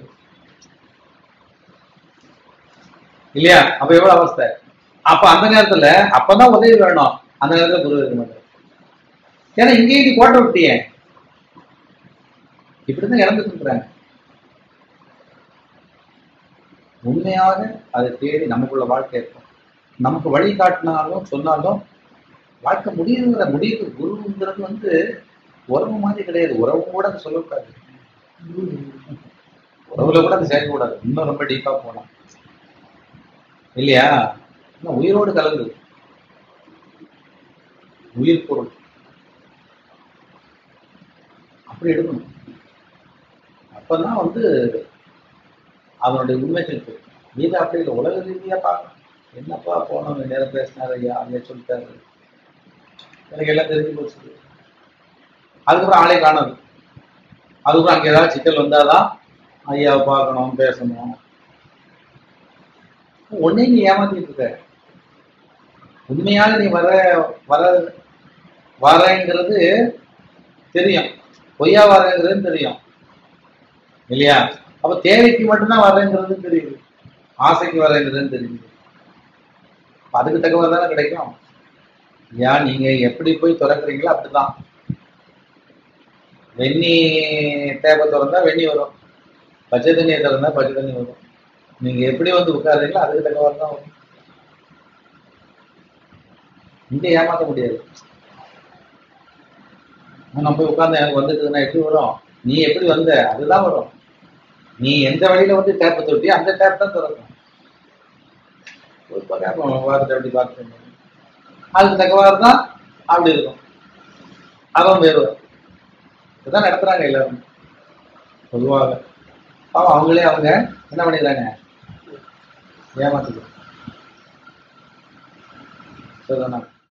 இல்லையா அப்ப எவ்வளவு அவஸ்தை அப்ப அந்த நேரத்துல அப்பதான் உதவி வேணும் அந்த நேரத்துல குரு இருக்க மாட்டார் ஏன்னா இங்கேயும் நீ கோட்டை விட்டியே இப்படிதான் இறந்துட்டு இருக்கிறாங்க உண்மையாக அதை தேடி நமக்குள்ள வாழ்க்கை இருக்கும் நமக்கு வழி காட்டினாலும் சொன்னாலும் வாழ்க்கை முடியுங்கிற முடிவு குருங்கிறது வந்து உறவு மாதிரி கிடையாது உறவு கூட அது சொல்லக்கூடாது உறவுல கூட அது சேர்க்கக்கூடாது இன்னும் ரொம்ப டீப்பா போகலாம் இல்லையா இன்னும் உயிரோடு கலந்து உயிர் பொருள் அப்படி எடுக்கணும் அப்பதான் வந்து அவனுடைய உண்மைகள் தெரியும். இது அப்படி இல்லை உலக ரீதியா பார்க்கணும் என்னப்பா போனோம் நேரம் பேசினாரு ஐயா அங்கே சொல்லிட்டாரு எனக்கு எல்லாம் தெரிஞ்சு போச்சு அதுக்கப்புறம் ஆளே காணாது அதுக்கப்புறம் அங்கே ஏதாவது சிக்கல் வந்தாதான் ஐயாவை பார்க்கணும் பேசணும் உன்னை நீ ஏமாத்திட்டு இருக்க உண்மையாக நீ வர வர வரங்கிறது தெரியும் பொய்யா வரங்கிறது தெரியும் இல்லையா அப்ப தேவைக்கு மட்டும்தான் வரேங்கிறது தெரியுது ஆசைக்கு வரேங்கிறது தெரியுது அப்ப அதுக்கு தகவல் தானே கிடைக்கும் ஏன் நீங்க எப்படி போய் திறக்கிறீங்களோ அப்படிதான் வெந்நி தேவை திறந்தா வெந்நி வரும் பச்சை தண்ணியை திறந்தா பச்சை தண்ணி வரும் நீங்க எப்படி வந்து உட்காருங்களோ அதுக்கு தகவல் தான் வரும் இங்க ஏமாத்த முடியாது நம்ம போய் உட்கார்ந்து எனக்கு வந்துட்டுதுன்னா எப்படி வரும் நீ எப்படி வந்த அதுதான் வரும் நீ எந்த வழியில வந்து டேப்பை தொட்டியோ அந்த டேப் தான் திறக்கும் ஒரு கேட்போம் வாரத்தை எப்படி பார்த்து அதுக்கு தக்கவாறு தான் அப்படி இருக்கும் அவன் வேறு இதுதான் நடத்துறாங்க எல்லாரும் பொதுவாக பாவம் அவங்களே அவங்க என்ன பண்ணிடுறாங்க ஏமாத்துக்கு சரிதானா